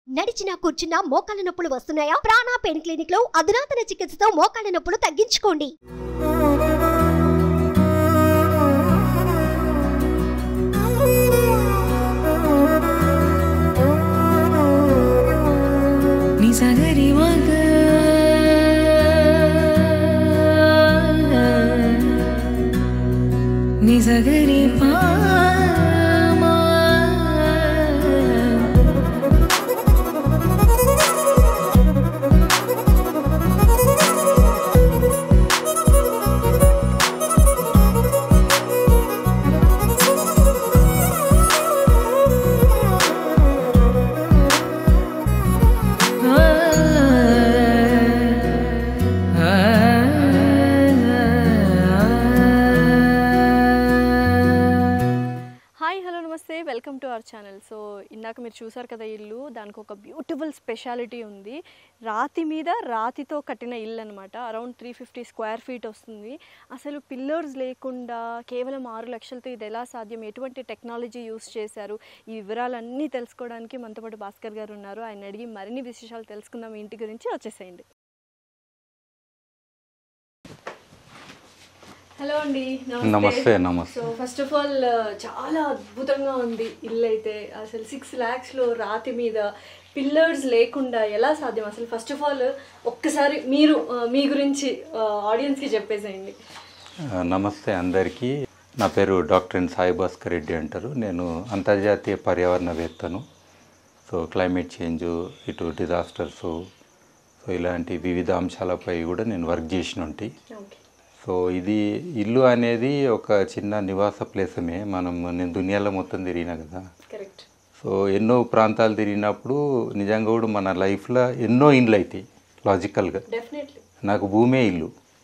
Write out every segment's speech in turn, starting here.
నడిచినా కూర్చున్నా మోకాళ్ళ నొప్పులు వస్తున్నాయా ప్రాణా పెయిన్ క్లినిక్ లో అధునాతన చికిత్సతో మోకాళ్ళ నొప్పులు తగ్గించుకోండి నిజగరి మగ నిజగరి పామా హాయ్ హలో నమస్తే welcome to our channel so ఇందాక మీరు చూసారు కదా ఇల్లు దానికి ఒక బ్యూటిఫుల్ స్పెషాలిటీ ఉంది రాతి మీద రాతితో కట్టిన ఇల్లు అనమాట around three fifty square feet వస్తుంది అసలు పిల్లర్స్ లేకుండా కేవలం ఆరు లక్షలతో ఇది ఎలా సాధ్యం ఎటువంటి టెక్నాలజీ యూస్ చేశారు ఈ వివరాలన్నీ తెలుసుకోవడానికి మనతో పాటు భాస్కర్ గారు ఉన్నారు ఆయన అడిగి మరిన్ని విశేషాలు తెలుసుకుందాం ఈ ఇంటి గురించి వచ్చేసేయండి హలో అండి నమస్తే, నమస్తే. సో ఫస్ట్ ఆఫ్ ఆల్ చాలా అద్భుతంగా ఉంది ఇల్లు అయితే అసలు సిక్స్ ల్యాక్స్లో రాతి మీద పిల్లర్స్ లేకుండా ఎలా సాధ్యం అసలు ఫస్ట్ ఆఫ్ ఆల్ ఒక్కసారి మీరు ఆ, మీ గురించి ఆడియన్స్కి చెప్పేసేయండి ఆ, నమస్తే అందరికీ నా పేరు డాక్టర్ ఎన్ సాయి భాస్కర్ రెడ్డి అంటారు నేను అంతర్జాతీయ పర్యావరణవేత్తను సో క్లైమేట్ చేంజ్ ఇటు డిజాస్టర్స్ సో ఇలాంటి వివిధ అంశాలపై కూడా నేను వర్క్ చేసిన ఉంటాయి ఓకే సో ఇది ఇల్లు అనేది ఒక చిన్న నివాస ప్లేసమే మనం నేను దునియాలో మొత్తం తిరిగినా కదా కరెక్ట్ సో ఎన్నో ప్రాంతాలు తిరిగినప్పుడు నిజంగా కూడా మన లైఫ్లో ఎన్నో ఇండ్లు అవుతాయి లాజికల్గా డెఫినెట్లీ నాకు భూమే ఇల్లు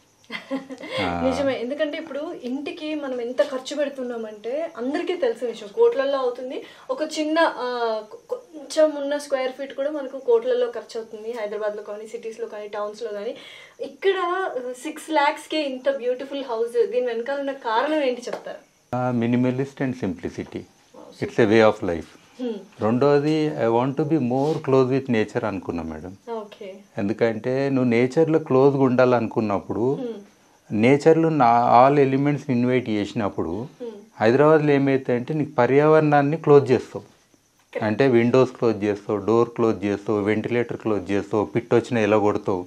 నిజమే ఎందుకంటే ఇప్పుడు ఇంటికి మనం ఎంత ఖర్చు పెడుతున్నామంటే అందరికీ తెలిసిన విషయం కోట్లల్లో అవుతుంది ఒక చిన్న ఆ, కొ- కొంచెం ఉన్న స్క్వేర్ ఫీట్ కూడా మనకు కోట్లలో ఖర్చు అవుతుంది హైదరాబాద్లో కానీ సిటీస్లో కానీ టౌన్స్లో కానీ ఇక్కడ సిక్స్ ల్యాక్స్కే ఇంత బ్యూటిఫుల్ హౌస్ దీని వెనకాల ఉన్న కారణం ఏంటి చెప్తారు minimalist and simplicity it's a way of life రెండోది I want to be more close with nature అనుకున్నా మేడం ఓకే ఎందుకంటే నువ్వు నేచర్లో క్లోజ్గా ఉండాలనుకున్నప్పుడు నేచర్లో నా ఆల్ ఎలిమెంట్స్ ఇన్వైట్ చేసినప్పుడు హైదరాబాద్లో ఏమైతే నీకు పర్యావరణాన్ని క్లోజ్ చేస్తావు అంటే విండోస్ క్లోజ్ చేస్తావు డోర్ క్లోజ్ చేస్తావు వెంటిలేటర్ క్లోజ్ చేస్తావు పిట్ వచ్చిన ఎలా కొడతావు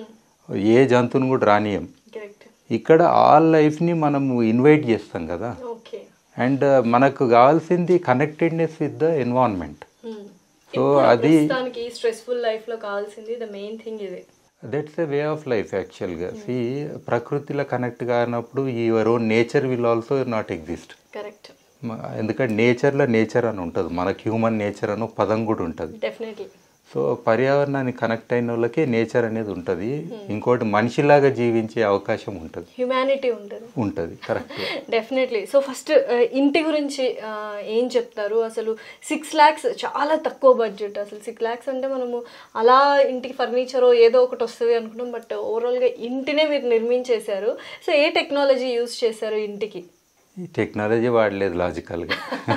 ఏ జంతువుని కూడా రానియం కరెక్ట్ ఇక్కడ ఆల్ లైఫ్ని మనం ఇన్వైట్ చేస్తాం కదా ఓకే అండ్ మనకు కావాల్సింది connectedness with the environment so అది ప్రస్తుతానికి స్ట్రెస్ఫుల్ లైఫ్లో కావాల్సింది ద మెయిన్ థింగ్ ఇది that's a way of life యాక్చువల్గా సి ప్రకృతిలో కనెక్ట్ కానప్పుడు ఈ own nature will also not exist correct ఎందుకంటే నేచర్లో నేచర్ అని ఉంటుంది మనకు హ్యూమన్ నేచర్ అని ఒక పదం కూడా ఉంటుంది డెఫినెట్లీ సో పర్యావరణానికి కనెక్ట్ అయిన వాళ్ళకే నేచర్ అనేది ఉంటుంది ఇంకోటి మనిషిలాగా జీవించే అవకాశం ఉంటుంది హ్యుమానిటీ ఉంటుంది ఉంటుంది కరెక్ట్ డెఫినెట్లీ సో ఫస్ట్ ఇంటి గురించి ఆ, ఏం చెప్తారు అసలు సిక్స్ ల్యాక్స్ చాలా తక్కువ బడ్జెట్ అసలు సిక్స్ ల్యాక్స్ అంటే మనము అలా ఇంటికి ఫర్నిచర్ ఏదో ఒకటి వస్తుంది అనుకున్నాం బట్ ఓవరాల్గా ఇంటినే మీరు నిర్మించేశారు సో ఏ టెక్నాలజీ యూస్ చేశారు ఇంటికి ఈ టెక్నాలజీ వాడలేదు లాజికల్గా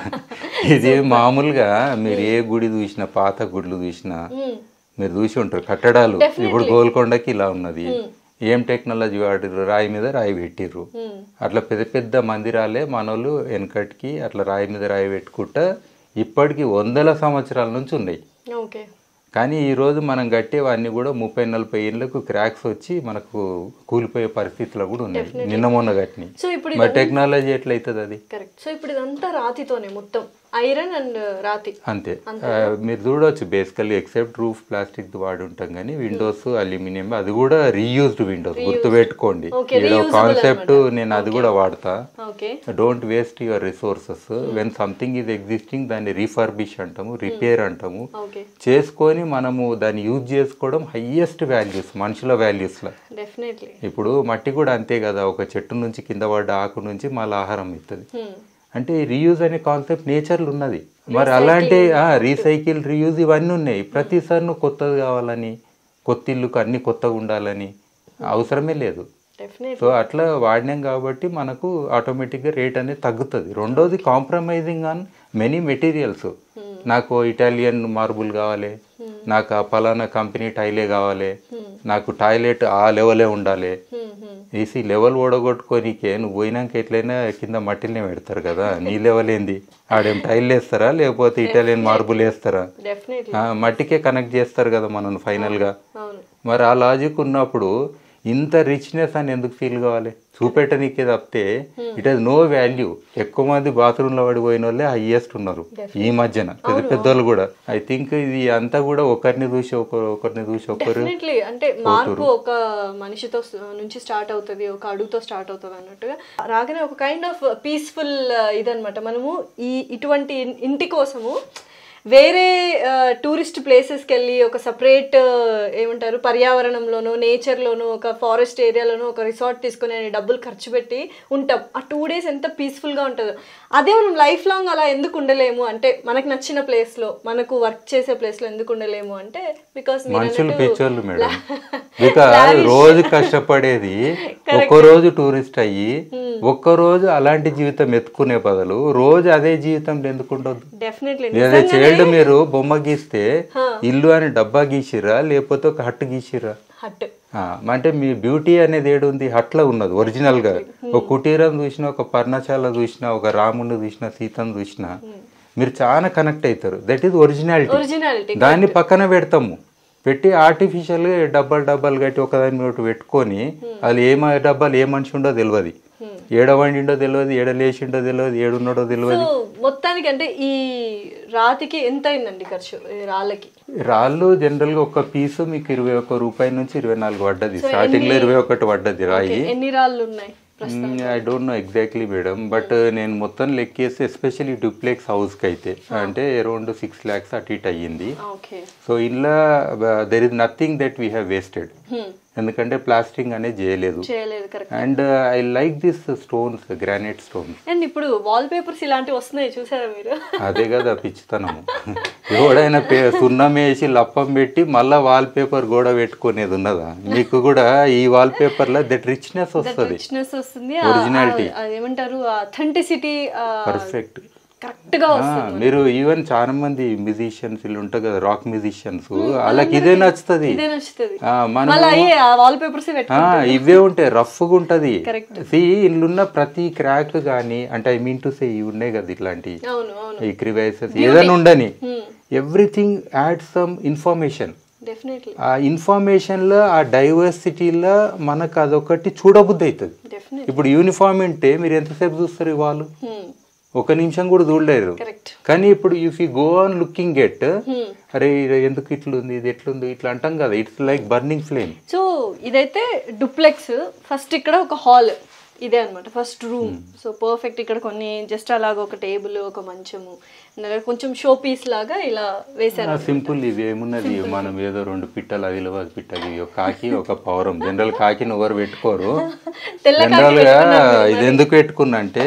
ఇది మామూలుగా మీరు ఏ గుడి చూసినా పాత గుడులు చూసినా మీరు చూసి ఉంటారు కట్టడాలు ఇప్పుడు గోల్కొండకి ఇలా ఉన్నది ఏం టెక్నాలజీ వాడిర్రు రాయి మీద రాయి పెట్టిర్రు అట్లా పెద్ద పెద్ద మందిరాలే మనోళ్ళు వెనకటికి అట్లా రాయి మీద రాయి పెట్టుకుంటా ఇప్పటికి వందల సంవత్సరాల నుంచి ఉన్నాయి ఓకే కానీ ఈరోజు మనం కట్టేవన్నీ కూడా ముప్పై నలభై ఏళ్ళకు క్రాక్స్ వచ్చి మనకు కూలిపోయే పరిస్థితిలో కూడా ఉన్నాయి నిన్న మొన్న కట్టినాయి సో ఇప్పుడు మరి టెక్నాలజీ ఎట్లయితుంది అది కరెక్ట్ సో ఇప్పుడు ఇదంతా రాతితోనే మొత్తం ఐరన్ అండ్ రాతి అంతే ఆ, మీరు చూడవచ్చు బేసికల్లీ ఎక్సెప్ట్ రూఫ్ ప్లాస్టిక్ వాడి ఉంటాం కానీ విండోస్ అల్యూమినియం అది కూడా రీయూజ్డ్ విండోస్ గుర్తుపెట్టుకోండి Okay, ఈడ reusable కాన్సెప్ట్ నేను అది కూడా వాడతా okay don't waste your resources when something is existing దాన్ని రీఫర్బిష్ అంటాము రిపేర్ అంటాము ఓకే చేసుకొని మనము దాన్ని యూజ్ చేసుకోవడం హయ్యెస్ట్ వాల్యూస్ మనుషుల వాల్యూస్లో డెఫినెట్లీ ఇప్పుడు మట్టి కూడా అంతే కదా ఒక చెట్టు నుంచి కింద పడ్డ ఆకు నుంచి మళ్ళీ ఆహారం ఇస్తుంది అంటే రీయూజ్ అనే కాన్సెప్ట్ నేచర్లో ఉన్నది మరి అలాంటి రీసైకిల్ రీయూజ్ ఇవన్నీ ఉన్నాయి ప్రతిసారి నువ్వు కొత్తది కావాలని కొత్త ఇల్లుకు అన్ని కొత్తగా ఉండాలని అవసరమే లేదు డెఫినెట్ సో అట్లా వాడినాం కాబట్టి మనకు ఆటోమేటిక్గా రేట్ అనేది తగ్గుతుంది రెండోది కాంప్రమైజింగ్ ఆన్ మెనీ మెటీరియల్స్ నాకు ఇటాలియన్ మార్బుల్ కావాలి నాకు ఆ పలానా కంపెనీ టైలే కావాలి నాకు టాయిలెట్ ఆ లెవెలే ఉండాలి ఏసీ లెవెల్ ఓడగొట్టుకోనికే నువ్వు పోయినాక ఎట్లయినా కింద మట్టిలనే పెడతారు కదా నీ లెవెల్ ఏంది ఆడేం టైల్ వేస్తారా లేకపోతే ఇటాలియన్ మార్బుల్ వేస్తారా డెఫినెట్లీ ఆ, మట్టికే కనెక్ట్ చేస్తారు కదా మనం ఫైనల్గా అవును మరి ఆ లాజిక్ ఉన్నప్పుడు ఇంత రిచ్నెస్ అని ఎందుకు ఫీల్ కావాలి చూపెట్టనీకే తప్పితే ఇట్ హెస్ నో వాల్యూ ఎక్కువ మంది బాత్రూంలో పడిపోయిన వాళ్ళే హైయెస్ట్ ఉన్నారు ఈ మధ్యన పెద్ద పెద్దోళ్ళు కూడా ఐ థింక్ ఇది అంతా కూడా ఒకరిని చూసి ఒకరు ఒకరిని చూసి ఒకరు డెఫినెట్లీ అంటే మార్పు ఒక మనిషితో స- నుంచి స్టార్ట్ అవుతుంది ఒక అడుగుతో స్టార్ట్ అవుతుంది అన్నట్టుగా రాగానే ఒక కైండ్ ఆఫ్ పీస్ఫుల్ ఇదనమాట మనము ఈ ఇటువంటి ఇన్- ఇంటి కోసము వేరే టూరిస్ట్ ప్లేసెస్కి వెళ్ళి ఒక సపరేట్ ఏమంటారు పర్యావరణంలోనో నేచర్లోనో ఒక ఫారెస్ట్ ఏరియాలోనో ఒక రిసార్ట్ తీసుకుని డబ్బులు ఖర్చు పెట్టి ఉంటాం ఆ టూ డేస్ ఎంత పీస్ఫుల్గా ఉంటుందో అదే మనం లైఫ్ లాంగ్ అలా ఎందుకు ఉండలేము అంటే మనకు నచ్చిన ప్లేస్లో మనకు వర్క్ చేసే ప్లేస్లో ఎందుకు ఉండలేము అంటే బికాస్ మనుషులు పిచ్చోళ్ళు మేడం బికాజ్ రోజు కష్టపడేది ఒక్క రోజు టూరిస్ట్ అయ్యి ఒక్క రోజు అలాంటి జీవితం ఎత్తుకునే బదులు రోజు అదే జీవితం ఎందుకు ఉండొద్దు డెఫినెట్లీ లేదా చైల్డ్ మీరు బొమ్మ గీస్తే ఇల్లు అని డబ్బా గీసిరా లేకపోతే ఒక హట్ గీసిరా హట్ ఆ, అంటే మీ బ్యూటీ అనేది ఏడు ఉంది హట్లో ఉన్నది ఒరిజినల్ గా ఒక కుటీరం చూసినా ఒక పర్ణశాల చూసినా ఒక రాముని చూసినా సీతను చూసినా మీరు చాలా కనెక్ట్ అవుతారు దట్ ఈస్ ఒరిజినాలిటీ ఒరిజినాలిటీ దాన్ని పక్కన పెడతాము పెట్టి ఆర్టిఫిషియల్ గా డబ్బాలు డబ్బాలు కట్టి ఒకదాని మీద ఒకటి పెట్టుకొని అది ఏ మ- డబ్బాలు ఏ మనిషి ఉండో తెలియదు ఏడ వండిండో తెలియదు ఏడ లేచిండో తెలియదు ఏడున్నాడో తెలియదు సో మొత్తానికి అంటే ఈ రాతికి ఎంత అయిందండి ఖర్చు ఈ రాళ్ళకి రాళ్ళు జనరల్ గా ఒక పీసు మీకు ఇరవై ఒక్క రూపాయి నుంచి ఇరవై నాలుగు పడ్డది స్టార్టింగ్ లో ఇరవై ఒకటి పడ్డది రాయి ఎన్ని రాళ్ళు ఉన్నాయి I don't know exactly madam but నేను మొత్తం లెక్కేసి ఎస్పెషల్లీ డూప్లెక్స్ హౌస్కి అయితే అంటే అరౌండ్ సిక్స్ ల్యాక్స్ అటు ఇటు అయ్యింది ఓకే సో ఇలా there is nothing that we have wasted ఎందుకంటే ప్లాస్టింగ్ అనేది చేయలేదు చేయలేదు correct and I like this stones granite stones and ఇప్పుడు వాల్ పేపర్స్ ఇలాంటివి వస్తున్నాయి చూసారా మీరు అదే కదా పిచ్చితనము ఎవడైనా పే సున్నం వేసి లప్పం పెట్టి మళ్ళా వాల్ పేపర్ గోడ పెట్టుకునేది ఉన్నదా మీకు కూడా ఈ వాల్ పేపర్ లో దట్ రిచ్నెస్ వస్తుంది రిచ్నెస్ వస్తుంది Originality. ఆ- అదేమంటారు అథెంటిసిటీ పర్ఫెక్ట్ కరెక్ట్ గా వస్తుంది మీరు ఈవెన్ చాలా మంది మ్యూజిషియన్స్ వీళ్ళు ఉంటారు కదా రాక్ మ్యూజిషియన్స్ వాళ్ళకి ఇదే నచ్చుతుంది ఇదే నచ్చుతుంది ఆ, మనం మళ్ళీ అయ్యే ఆ వాల్ పేపర్స్ పెట్టు ఆ, ఇవే ఉంటాయి రఫ్గా ఉంటది Correct. సి ఇల్లున్న ప్రతి క్రాక్ కానీ అంటే ఐ మీన్ టు సే ఇవి ఉన్నాయి కదా ఇట్లాంటి అవును అవును ఈ క్రివైసెస్ ఏదైనా ఉండని everything add some information definitely ఆ ఇన్ఫర్మేషన్ లో ఆ డైవర్సిటీలో మనకు అదొకటి చూడబుద్ధి అవుతుంది డెఫినెట్ ఇప్పుడు యూనిఫామ్ ఉంటే మీరు ఎంతసేపు చూస్తారు ఈ వాళ్ళు ఒక నిమిషం కూడా చూడలేరు కరెక్ట్ కానీ ఇప్పుడు if you go on looking at అరే ఇది ఎందుకు ఇట్లుంది ఇది ఎట్లుంది ఇట్లా అంటాం కదా it's like burning flame so ఇదైతే డూప్లెక్స్ ఫస్ట్ ఇక్కడ ఒక హాల్ ఇదే అన్నమాట ఫస్ట్ రూమ్ సో పర్ఫెక్ట్ ఇక్కడ కొన్ని జస్ట్ అలాగ ఒక టేబుల్ ఒక మంచము and కొంచెం షో పీస్ లాగా ఇలా వేశారు సింపుల్ ఇది ఏమున్నది మనం ఏదో రెండు పిట్టలు అది అది పిట్టలు ఇవి ఒక కాకి ఒక పౌరం జనరల్ కాకిని ఎవరు పెట్టుకోరు తెల్ల కాకి జనరల్ గా ఇది ఎందుకు పెట్టుకున్నా అంటే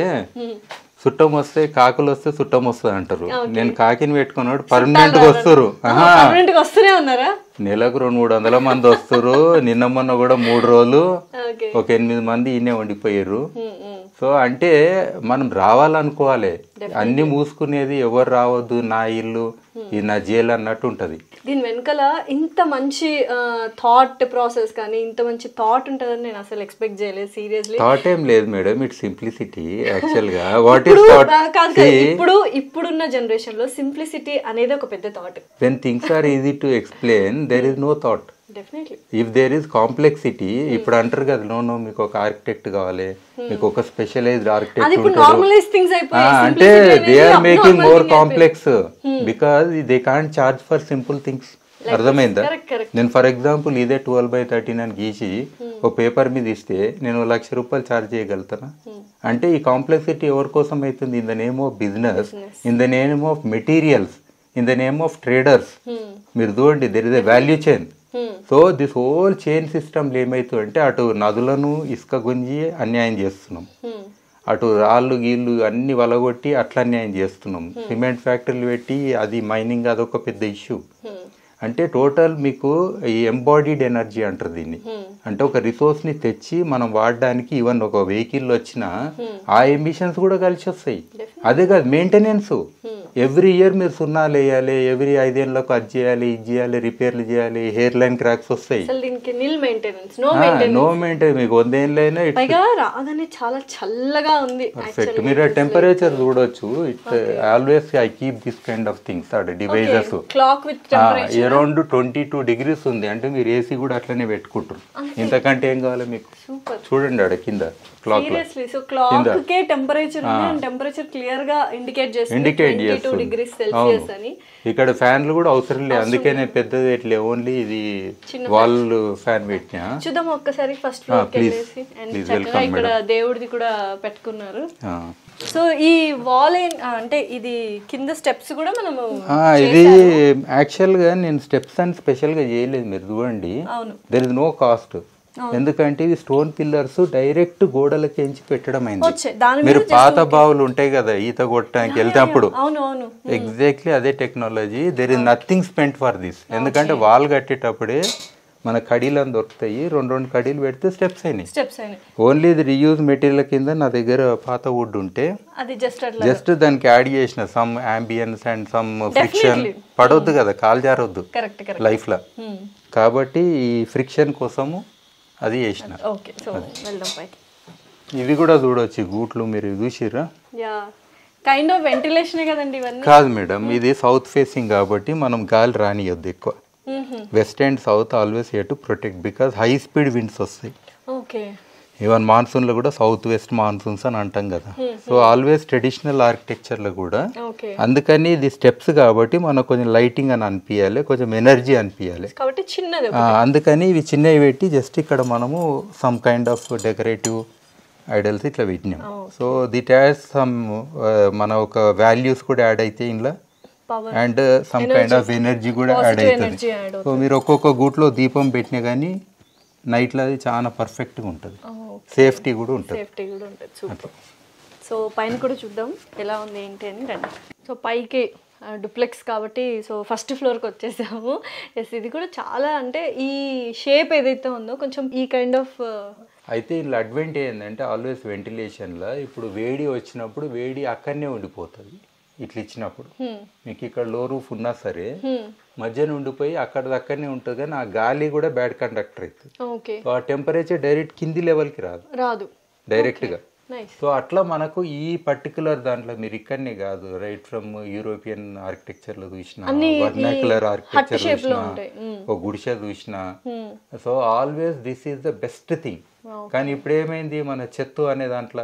చుట్టం వస్తే కాకులు వస్తే చుట్టం వస్తుంది అంటారు నేను కాకిని పెట్టుకున్నాడు పర్మనెంట్ గా వస్తారు ఆహా పర్మనెంట్ గా వస్తూనే ఉన్నారా నెలకు రెండు మూడు వందల మంది వస్తారు నిన్న మొన్న కూడా మూడు రోజులు ఓకే ఒక ఎనిమిది మంది ఈయనే వండిపోయారు సో అంటే మనం రావాలనుకోవాలి అన్ని మూసుకునేది ఎవరు రావద్దు నా ఇల్లు ఇది నా జైలు అన్నట్టు ఉంటది దీని వెనకాల ఇంత మంచి థాట్ ప్రాసెస్ కానీ ఇంత మంచి థాట్ ఉంటుందని నేను అసలు ఎక్స్పెక్ట్ చేయలేదు సీరియస్లీ థాట్ ఏం లేదు మేడం ఇట్ సింప్లిసిటీ యాక్చువల్ గా వాట్ ఇప్పుడు ఈస్ థాట్ ఆ, కాదు కాదు, ఇప్పుడు ఇప్పుడున్న జనరేషన్ లో సింప్లిసిటీ అనేది ఒక పెద్ద thought when things are easy to explain there is no thought definitely if there is complexity ఇప్పుడు అంటారు కదా నో నో మీకు ఒక ఆర్కిటెక్ట్ కావాలి మీకు ఒక స్పెషలైజ్డ్ అది ఆర్కిటెక్ట్ ఇప్పుడు ఉంటారు నార్మలైజ్ థింగ్స్ ఆ, అయిపోయాయి అంటే Simplicity దే అనేది are making abnormal more thing complex because they can't charge for simple things అర్థమైందా Correct, correct. నేను ఫర్ ఎగ్జాంపుల్ ఇదే ట్వెల్వ్ బై థర్టీన్ అని గీసి ఒక పేపర్ మీద ఇస్తే నేను లక్ష రూపాయలు ఛార్జ్ చేయగలుగుతానా అంటే ఈ కాంప్లెక్సిటీ ఎవరి కోసం అవుతుంది in the name of business in the name of materials in the name of traders మీరు చూడండి there is a value chain so this whole chain system ఏమవుతుంది అంటే అటు నదులను ఇసుక గుంజి అన్యాయం చేస్తున్నాం అటు రాళ్ళు గీళ్ళు అన్ని వలగొట్టి అట్లా అన్యాయం చేస్తున్నాం సిమెంట్ ఫ్యాక్టరీలు పెట్టి అది మైనింగ్ అదొక పెద్ద ఇష్యూ అంటే టోటల్ మీకు ఈ ఎంబాడీడ్ ఎనర్జీ అంటారు దీన్ని అంటే ఒక రిసోర్స్ ని తెచ్చి మనం వాడడానికి ఈవెన్ ఒక వెహికల్ వచ్చినా ఆ ఎమిషన్స్ కూడా కలిసి వస్తాయి అదే కాదు మెయింటెనెన్స్ ఎవ్రీ ఇయర్ మీరు సున్నాలు వేయాలి ఎవ్రీ ఐదేళ్ళకు అది చేయాలి ఇది చేయాలి రిపేర్లు చేయాలి హెయిర్ లైన్ క్రాక్స్ వస్తాయి అసలు దీనికి nil maintenance no maintenance no maintain మీకు వందేళ్ళైనా ఇట్స్ పైగా రాగానే చాలా చల్లగా ఉంది పర్ఫెక్ట్ మీరు టెంపరేచర్ చూడొచ్చు it's always I keep this kind of things అక్కడ devices clock with around twenty two degrees ఉంది అంటే మీరు ఏసీ కూడా అట్లనే పెట్టుకుంటారు ఇంతకంటే ఏం కావాలి మీకు సూపర్ చూడండి ఆడ కింద క్లాక్ లో సీరియస్లీ సో క్లాక్ కే టెంపరేచర్ ఉంది అండ్ టెంపరేచర్ క్లియర్ గా ఇండికేట్ చేస్తుంది ఇండికేట్ టూ చేస్తుంది డిగ్రీస్ సెల్సియస్ అని ఇక్కడ ఫ్యాన్లు కూడా అవసరం లేదు అందుకే నేను పెద్దది ఎట్లే ఓన్లీ ఇది వాల్ ఫ్యాన్ పెట్టినా చూద్దాం ఒక్కసారి ఫస్ట్ ఫ్లోర్ కి please. వెళ్ళేసి అండ్ Please, చక్కగా welcome, ఇక్కడ దేవుడిది కూడా పెట్టుకున్నారు ఆ. సో ఈ వాల్ అంటే ఇది కింద స్టెప్స్ కూడా మనము ఆ, ఇది యాక్చువల్గా నేను స్టెప్స్ అని స్పెషల్గా చేయలేదు మీరు చూడండి అవును. దెర్ ఇస్ నో కాస్ట్ ఎందుకంటే ఇవి స్టోన్ పిల్లర్స్ డైరెక్ట్ గోడలకి ఎంచి పెట్టడం అయింది వచ్చాయి దాని మీరు పాత బావులు ఉంటాయి కదా ఈత కొట్టడానికి వెళ్తేప్పుడు అవును అవును ఎగ్జాక్ట్లీ అదే technology there is nothing spent for this ఎందుకంటే వాల్ కట్టేటప్పుడే మన కడీలను దొరుకుతాయి రెండు రెండు కడీలు పెడితే స్టెప్స్ అయినాయి స్టెప్స్ అయినాయి ఓన్లీ ఇది రియూజ్ మెటీరియల్ కింద నా దగ్గర పాత వుడ్ ఉంటే అది జస్ట్ అట్లా జస్ట్ దానికి యాడ్ చేసిన some ambience and some friction పడవద్దు కదా కాలు జారొద్దు కరెక్ట్ కరెక్ట్ లైఫ్లో కాబట్టి ఈ ఫ్రిక్షన్ కోసము అది చేసిన ఓకే సో వెళ్దాం పైకి ఇవి కూడా చూడొచ్చు ఈ గూట్లు మీరు చూసిర్రా యా కైండ్ ఆఫ్ వెంటిలేషనే కదండి ఇవన్నీ కాదు మేడం ఇది సౌత్ ఫేసింగ్ కాబట్టి మనం గాలి రానియొద్దు ఎక్కువ west and south always a to protect because high speed winds వస్తాయి ఓకే ఈవెన్ మాన్సూన్లో కూడా సౌత్ వెస్ట్ మాన్సూన్స్ అని అంటాం కదా సో ఆల్వేస్ ట్రెడిషనల్ ఆర్కిటెక్చర్లో కూడా ఓకే అందుకని ఇది స్టెప్స్ కాబట్టి మనకు కొంచెం లైటింగ్ అని అనిపించాలి కొంచెం ఎనర్జీ అనిపించాలి కాబట్టి చిన్నది ఆ, అందుకని ఇవి చిన్నవి పెట్టి జస్ట్ ఇక్కడ మనము some kind of decorative idols ఇట్లా పెట్టినాం సో దిట్ యాడ్ సమ్ మన ఒక వాల్యూస్ కూడా యాడ్ అయితే ఇంట్లో power and some kind of energy కూడా యాడ్ అవుతుంది ఎనర్జీ యాడ్ సో మీరు ఒక్కొక్క గూట్లో దీపం పెట్టినా కానీ నైట్లో అది చాలా పర్ఫెక్ట్గా ఉంటుంది సేఫ్టీ కూడా ఉంటుంది సేఫ్టీ కూడా ఉంటుంది సూపర్ సో పైన కూడా చూద్దాం ఎలా ఉంది ఏంటి అని రండి సో పైకి డూప్లెక్స్ కాబట్టి సో ఫస్ట్ ఫ్లోర్కి వచ్చేసాము ఎస్ ఇది కూడా చాలా అంటే ఈ షేప్ ఏదైతే ఉందో కొంచెం ఈ కైండ్ ఆఫ్ అయితే ఇందులో అడ్వాంటేజ్ ఏంటంటే ఆల్వేస్ వెంటిలేషన్లో ఇప్పుడు వేడి వచ్చినప్పుడు వేడి అక్కడనే ఉండిపోతుంది ఇట్లా ఇచ్చినప్పుడు మీకు ఇక్కడ లో రూఫ్ ఉన్నా సరే మధ్యన ఉండిపోయి అక్కడ దక్కడనే ఉంటుంది కానీ ఆ గాలి కూడా బ్యాడ్ కండక్టర్ అవుతుంది ఓకే సో ఆ టెంపరేచర్ డైరెక్ట్ కింది లెవెల్కి రాదు రాదు డైరెక్ట్గా నైస్ సో అట్లా మనకు ఈ పర్టికులర్ దాంట్లో మీరు ఇక్కడనే కాదు రైట్ ఫ్రమ్ యూరోపియన్ ఆర్కిటెక్చర్ లో చూసిన వర్నాకులర్ ఆర్కిటెక్చర్ shape లో చూసిన ఉంటాయి. ఒక గుడిసె చూసిన so always this is the best thing కానీ ఇప్పుడు ఏమైంది మన చెత్త అనే దాంట్లో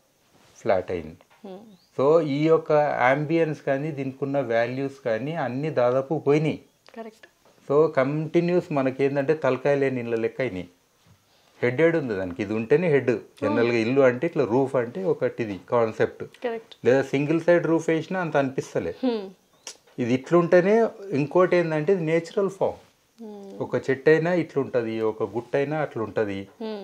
ఫ్లాట్ అయింది సో ఈ యొక్క అంబియన్స్ కానీ దీనికి ఉన్న వాల్యూస్ కానీ అన్ని దాదాపు పోయినాయి కరెక్ట్ సో కంటిన్యూస్ మనకేంటంటే తలకాయ లేని ఇళ్ళ లెక్క అయినాయి హెడ్ హెడ్ ఉంది దానికి ఇది ఉంటేనే హెడ్ జనరల్గా ఇల్లు అంటే ఇట్లా రూఫ్ అంటే ఒకటి ఇది కాన్సెప్ట్ కరెక్ట్ లేదా సింగిల్ సైడ్ రూఫ్ వేసినా అంత అనిపిస్తలే ఇది ఇట్లుంటేనే ఇంకోటి ఏంటంటే ఇది నేచురల్ ఫామ్ ఒక చెట్టు అయినా ఇట్లుంటది ఒక గుట్ట అయినా అట్లుంటది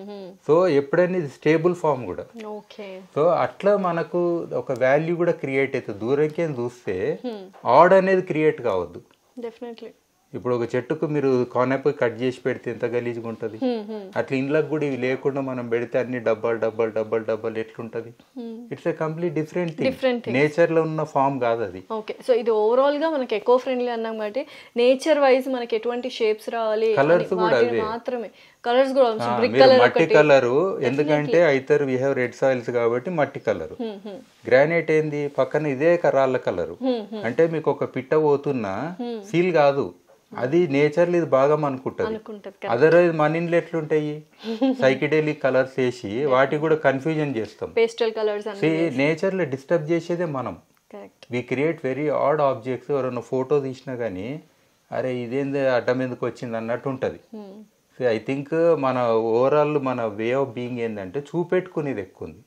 సో ఎప్పుడైనా ఇది స్టేబుల్ ఫామ్ కూడా ఓకే సో అట్లా మనకు ఒక వాల్యూ కూడా క్రియేట్ అవుతుంది దూరంకే చూస్తే ఆడ్ అనేది క్రియేట్ కావద్దు డెఫినెట్లీ ఇప్పుడు ఒక చెట్టుకు మీరు కానపై కట్ చేసి పెడితే ఎంత గలీజ్గా ఉంటుంది అట్లా ఇండ్లకు కూడా ఇవి లేకుండా మనం పెడితే అన్ని డబ్బాలు డబ్బాలు డబ్బాలు డబ్బాలు ఎట్లుంటది it's a complete different Different thing nature లో ఉన్న ఫామ్ కాదు అది ఓకే సో ఇది ఓవరాల్ గా మనకి ఎకో ఫ్రెండ్లీ అన్నాం కాబట్టి నేచర్ వైజ్ మనకి ఎటువంటి షేప్స్ రావాలి Colours అని కూడా వాటిని అవే. మాత్రమే కలర్స్ కూడా ఆ, బ్రిక్ మీరు కలర్ మట్టి ఒకటి కలరు ఎందుకంటే అయితే వీ హ్యావ్ రెడ్ సాయిల్స్ కాబట్టి మట్టి కలరు గ్రానైట్ ఏంది పక్కన ఇదే క- రాళ్ళ కలరు అంటే మీకు ఒక పిట్ట పోతున్నా ఫీల్ కాదు అది నేచర్లు ఇది బాగా అనుకుంటది అనుకుంటది అదర్వైజ్ మన ఇంట్లో ఎట్లుంటాయి సైకిడెలిక్ కలర్స్ వేసి వాటి కూడా కన్ఫ్యూజన్ చేస్తాం పేస్టల్ కలర్స్ అని See, nature లో డిస్టర్బ్ చేసేదే మనం correct we create very odd objects ఎవరైనా ఫోటో తీసినా కానీ అరే ఇదేంది అడ్డం ఎందుకు వచ్చింది అన్నట్టు ఉంటుంది సో ఐ థింక్ మన ఓవరాల్ మన వే ఆఫ్ బీయింగ్ ఏంటంటే చూపెట్టుకునేది ఎక్కువ ఉంది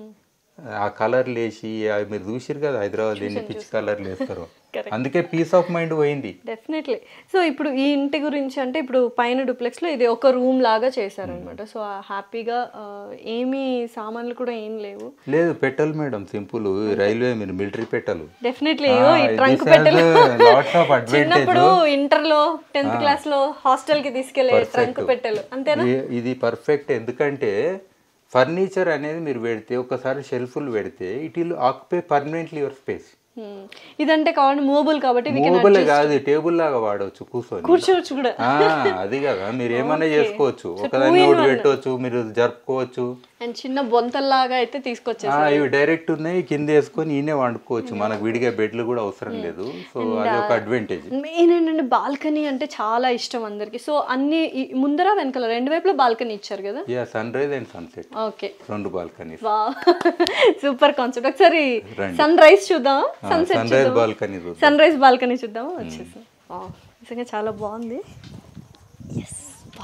ఆ కలర్లు వేసి అవి మీరు చూసిరు కదా హైదరాబాద్ ఎన్ని పిచ్చి కలర్లు వేస్తారు అందుకే పీస్ ఆఫ్ మైండ్ పోయింది డెఫినెట్లీ సో ఇప్పుడు ఈ ఇంటి గురించి అంటే ఇప్పుడు పైన డూప్లెక్స్ లో ఇది ఒక రూమ్ లాగా చేశారనమాట సో హ్యాపీగా ఏమీ సామాన్లు కూడా ఏం లేవు లేదు పెట్టలు మేడం సింపుల్ రైల్వే మీరు మిలిటరీ పెట్టలు డెఫినెట్లీ Ah, ఈ this ట్రంక్ has, పెట్టెలు uh, lots of advantage. చిన్నప్పుడు ఇంటర్ లో టెన్త్ క్లాస్ లో హాస్టల్ కి తీసుకెళ్లే ట్రంక్ పెట్టెలు అంతేనా ఇది- ఇది పర్ఫెక్ట్ ఎందుకంటే ఫర్నిచర్ అనేది మీరు పెడితే ఒకసారి షెల్ఫ్లు పెడితే it will occupy permanently your space Hmm. ఇదంటే కావాలి మూవబుల్ కాబట్టి we can మూవబుల్ adjust. కాదు టేబుల్ లాగా వాడవచ్చు కూర్చొని కూర్చోవచ్చు కూడా ఆ, అది కదా మీరు ఏమైనా చేసుకోవచ్చు ఒకదాన్ని ఒకటి పెట్టవచ్చు మీరు జరుపుకోవచ్చు అండ్ చిన్న బొంతల్లాగా అయితే తీసుకొచ్చేసి ఆ, ఇవి డైరెక్ట్ ఉన్నాయి కింద వేసుకొని ఈయనే వండుకోవచ్చు మనకు విడిగా బెడ్లు కూడా అవసరం లేదు సో అది ఒక అడ్వాంటేజ్ మెయిన్ ఏంటంటే బాల్కనీ అంటే చాలా ఇష్టం అందరికి సో అన్ని ఈ- ముందర వెనకాల రెండు వైపులా బాల్కనీ ఇచ్చారు కదా yeah sunrise and sunset okay రెండు బాల్కనీస్ వా సూపర్ కాన్సెప్ట్ ఒకసారి రండి. సన్ రైజ్ చూద్దాం sunset sunrise balcony sunrise balcony చూద్దాం వచ్చేసి వావ్, నిజంగా చాలా బాగుంది ఎస్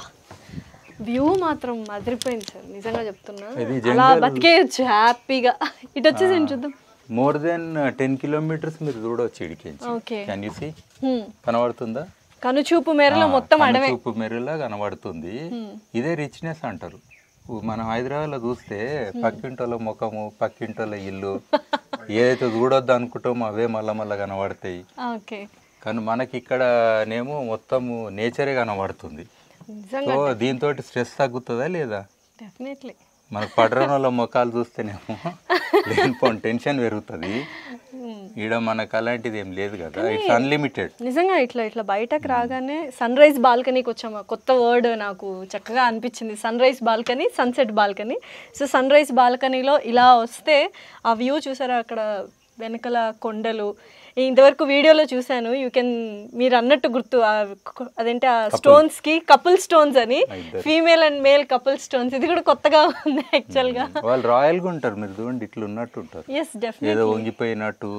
వ్యూ మాత్రం అదిరిపోయింది సార్ నిజంగా చెప్తున్నా ఇది అలా జంగల్. బతికేయచ్చు హ్యాపీగా ఇటు వచ్చేసి నేను చూద్దాం మోర్ దెన్ టెన్ కిలోమీటర్స్ మీరు చూడవచ్చు ఇడికించి okay can you see hmm. కనబడుతుందా కనుచూపు మేరలో మొత్తం అడవే చూపు మెరులా కనబడుతుంది ఇదే రిచ్నెస్ అంటారు ఉ- మనం హైదరాబాద్లో చూస్తే పక్కింటోళ్ళ ముఖము పక్కింటోళ్ళ ఇల్లు ఏదైతే చూడొద్దు అనుకుంటామో అవే మళ్ళా మళ్ళా కనబడతాయి ఓకే కానీ మనకి ఇక్కడ నేమో మొత్తము నేచరే కనబడుతుంది నిజంగా సో దీంతో స్ట్రెస్ తగ్గుతుందా లేదా డెఫినెట్లీ మనకు పడరం వాళ్ళ ముఖాలు చూస్తేనేమో లేనిపోని టెన్షన్ పెరుగుతుంది ఈడ మనకు అలాంటిది ఏం లేదు కదా ఇట్స్ అన్లిమిటెడ్ నిజంగా ఇట్లా ఇట్లా బయటకు రాగానే సన్ రైజ్ బాల్కనీకి వచ్చాము ఆ కొత్త వర్డ్ నాకు చక్కగా అనిపించింది sunrise balcony sunset balcony so sunrise బాల్కనీలో ఇలా వస్తే ఆ వ్యూ చూసారా అక్కడ వెనకల కొండలు ఇంతవరకు వీడియోలో చూశాను యూ కెన్ మీరు అన్నట్టు గుర్తు ఆ కొ- అదేంటి ఆ స్టోన్స్ కి కపుల్ స్టోన్స్ అని ఇద్దరు. Female and male couple stones ఇది కూడా కొత్తగా ఉంది యాక్చువల్గా వాళ్ళు రాయల్గా ఉంటారు మీరు చూడండి ఇట్లా ఉన్నట్టు ఉంటారు ఎస్ డెఫినెట్ ఏదో వంగిపోయినట్టు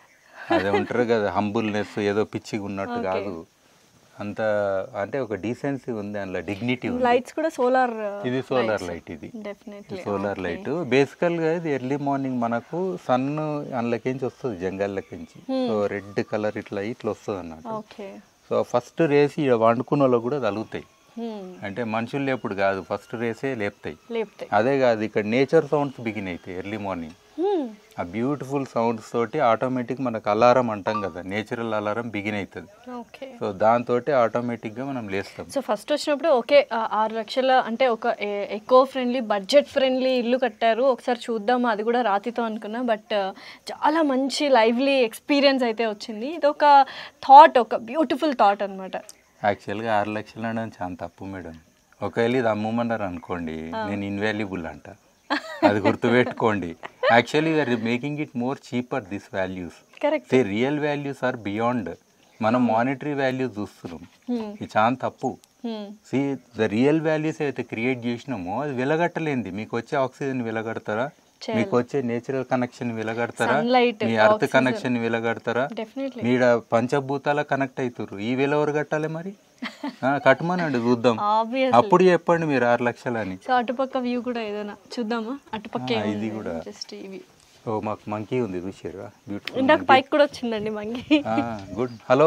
అదే ఉంటారు కదా హంబుల్నెస్ ఏదో పిచ్చిగా ఉన్నట్టు కాదు అంత అంటే ఒక డీసెన్సీ ఉంది అందులో డిగ్నిటీ ఉంది లైట్స్ కూడా సోలార్ ఇది సోలార్ లైట్ ఇది డెఫినెట్లీ సోలార్ లైట్ బేసికల్ గా ఇది ఎర్లీ మార్నింగ్ మనకు సన్ అందులోకించి వస్తుంది జంగల్లకించి సో రెడ్ కలర్ ఇట్లా ఇట్లా వస్తుంది అన్నమాట ఓకే సో ఫస్ట్ రేసి ఇక్కడ వండుకున్న వాళ్ళకి కూడా తగులుతాయి అంటే మనుషులు లేపుడు కాదు ఫస్ట్ రేసే లేపుతాయి లేపుతాయి అదే కాదు ఇక్కడ నేచర్ సౌండ్స్ బిగిన్ అవుతాయి ఎర్లీ మార్నింగ్ Hmm. ఆ బ్యూటిఫుల్ సౌండ్స్ తోటి ఆటోమేటిక్ మనకు అలారం అంటాం కదా నేచురల్ అలారం బిగిన్ అవుతుంది ఓకే సో దాంతో ఆటోమేటిక్గా మనం లేస్తాం సో ఫస్ట్ వచ్చినప్పుడు ఓకే ఆ, ఆరు లక్షల అంటే ఒక ఎకో ఫ్రెండ్లీ బడ్జెట్ ఫ్రెండ్లీ ఇల్లు కట్టారు ఒకసారి చూద్దాము అది కూడా రాతితో అనుకున్నా బట్ చాలా మంచి లైవ్లీ ఎక్స్పీరియన్స్ అయితే వచ్చింది ఇది ఒక థాట్ ఒక బ్యూటిఫుల్ థాట్ అనమాట యాక్చువల్గా ఆరు లక్షలు అనడం చాలా తప్పు మేడం ఒకవేళ ఇది అమ్మమన్నారు అనుకోండి నేను ఇన్వాల్యుబుల్ అంట అది గుర్తుపెట్టుకోండి actually we are making it more cheaper this values correct the real values are beyond మనం మానిటరీ వాల్యూస్ చూస్తున్నాం ఇది చాలా తప్పు సి ద రియల్ వాల్యూస్ అయితే క్రియేట్ చేసినామో అది వెలగట్టలేంది మీకు వచ్చే ఆక్సిజన్ వెలగడతారా మీకు వచ్చే నేచురల్ కనెక్షన్ వెలగడతారా Sunlight, మీ అర్త్ కనెక్షన్ వెలగడతారా డెఫినెట్లీ మీడ పంచభూతాల కనెక్ట్ అవుతారు ఈ వేల ఎవరు కట్టాలి మరి ఆ, కట్టమనండి చూద్దాం ఆబ్వియస్ అప్పుడు చెప్పండి మీరు ఆరు లక్షలని సో అటుపక్క వ్యూ కూడా ఏదైనా చూద్దామా అటుపక్క ఆ, ఇది కూడా. జస్ట్ ఇవి ఓ మాకు మంకీ ఉంది చూసారా బ్యూటిఫుల్ ఇందాక పైకి కూడా వచ్చిందండి మంగి గుడ్ హలో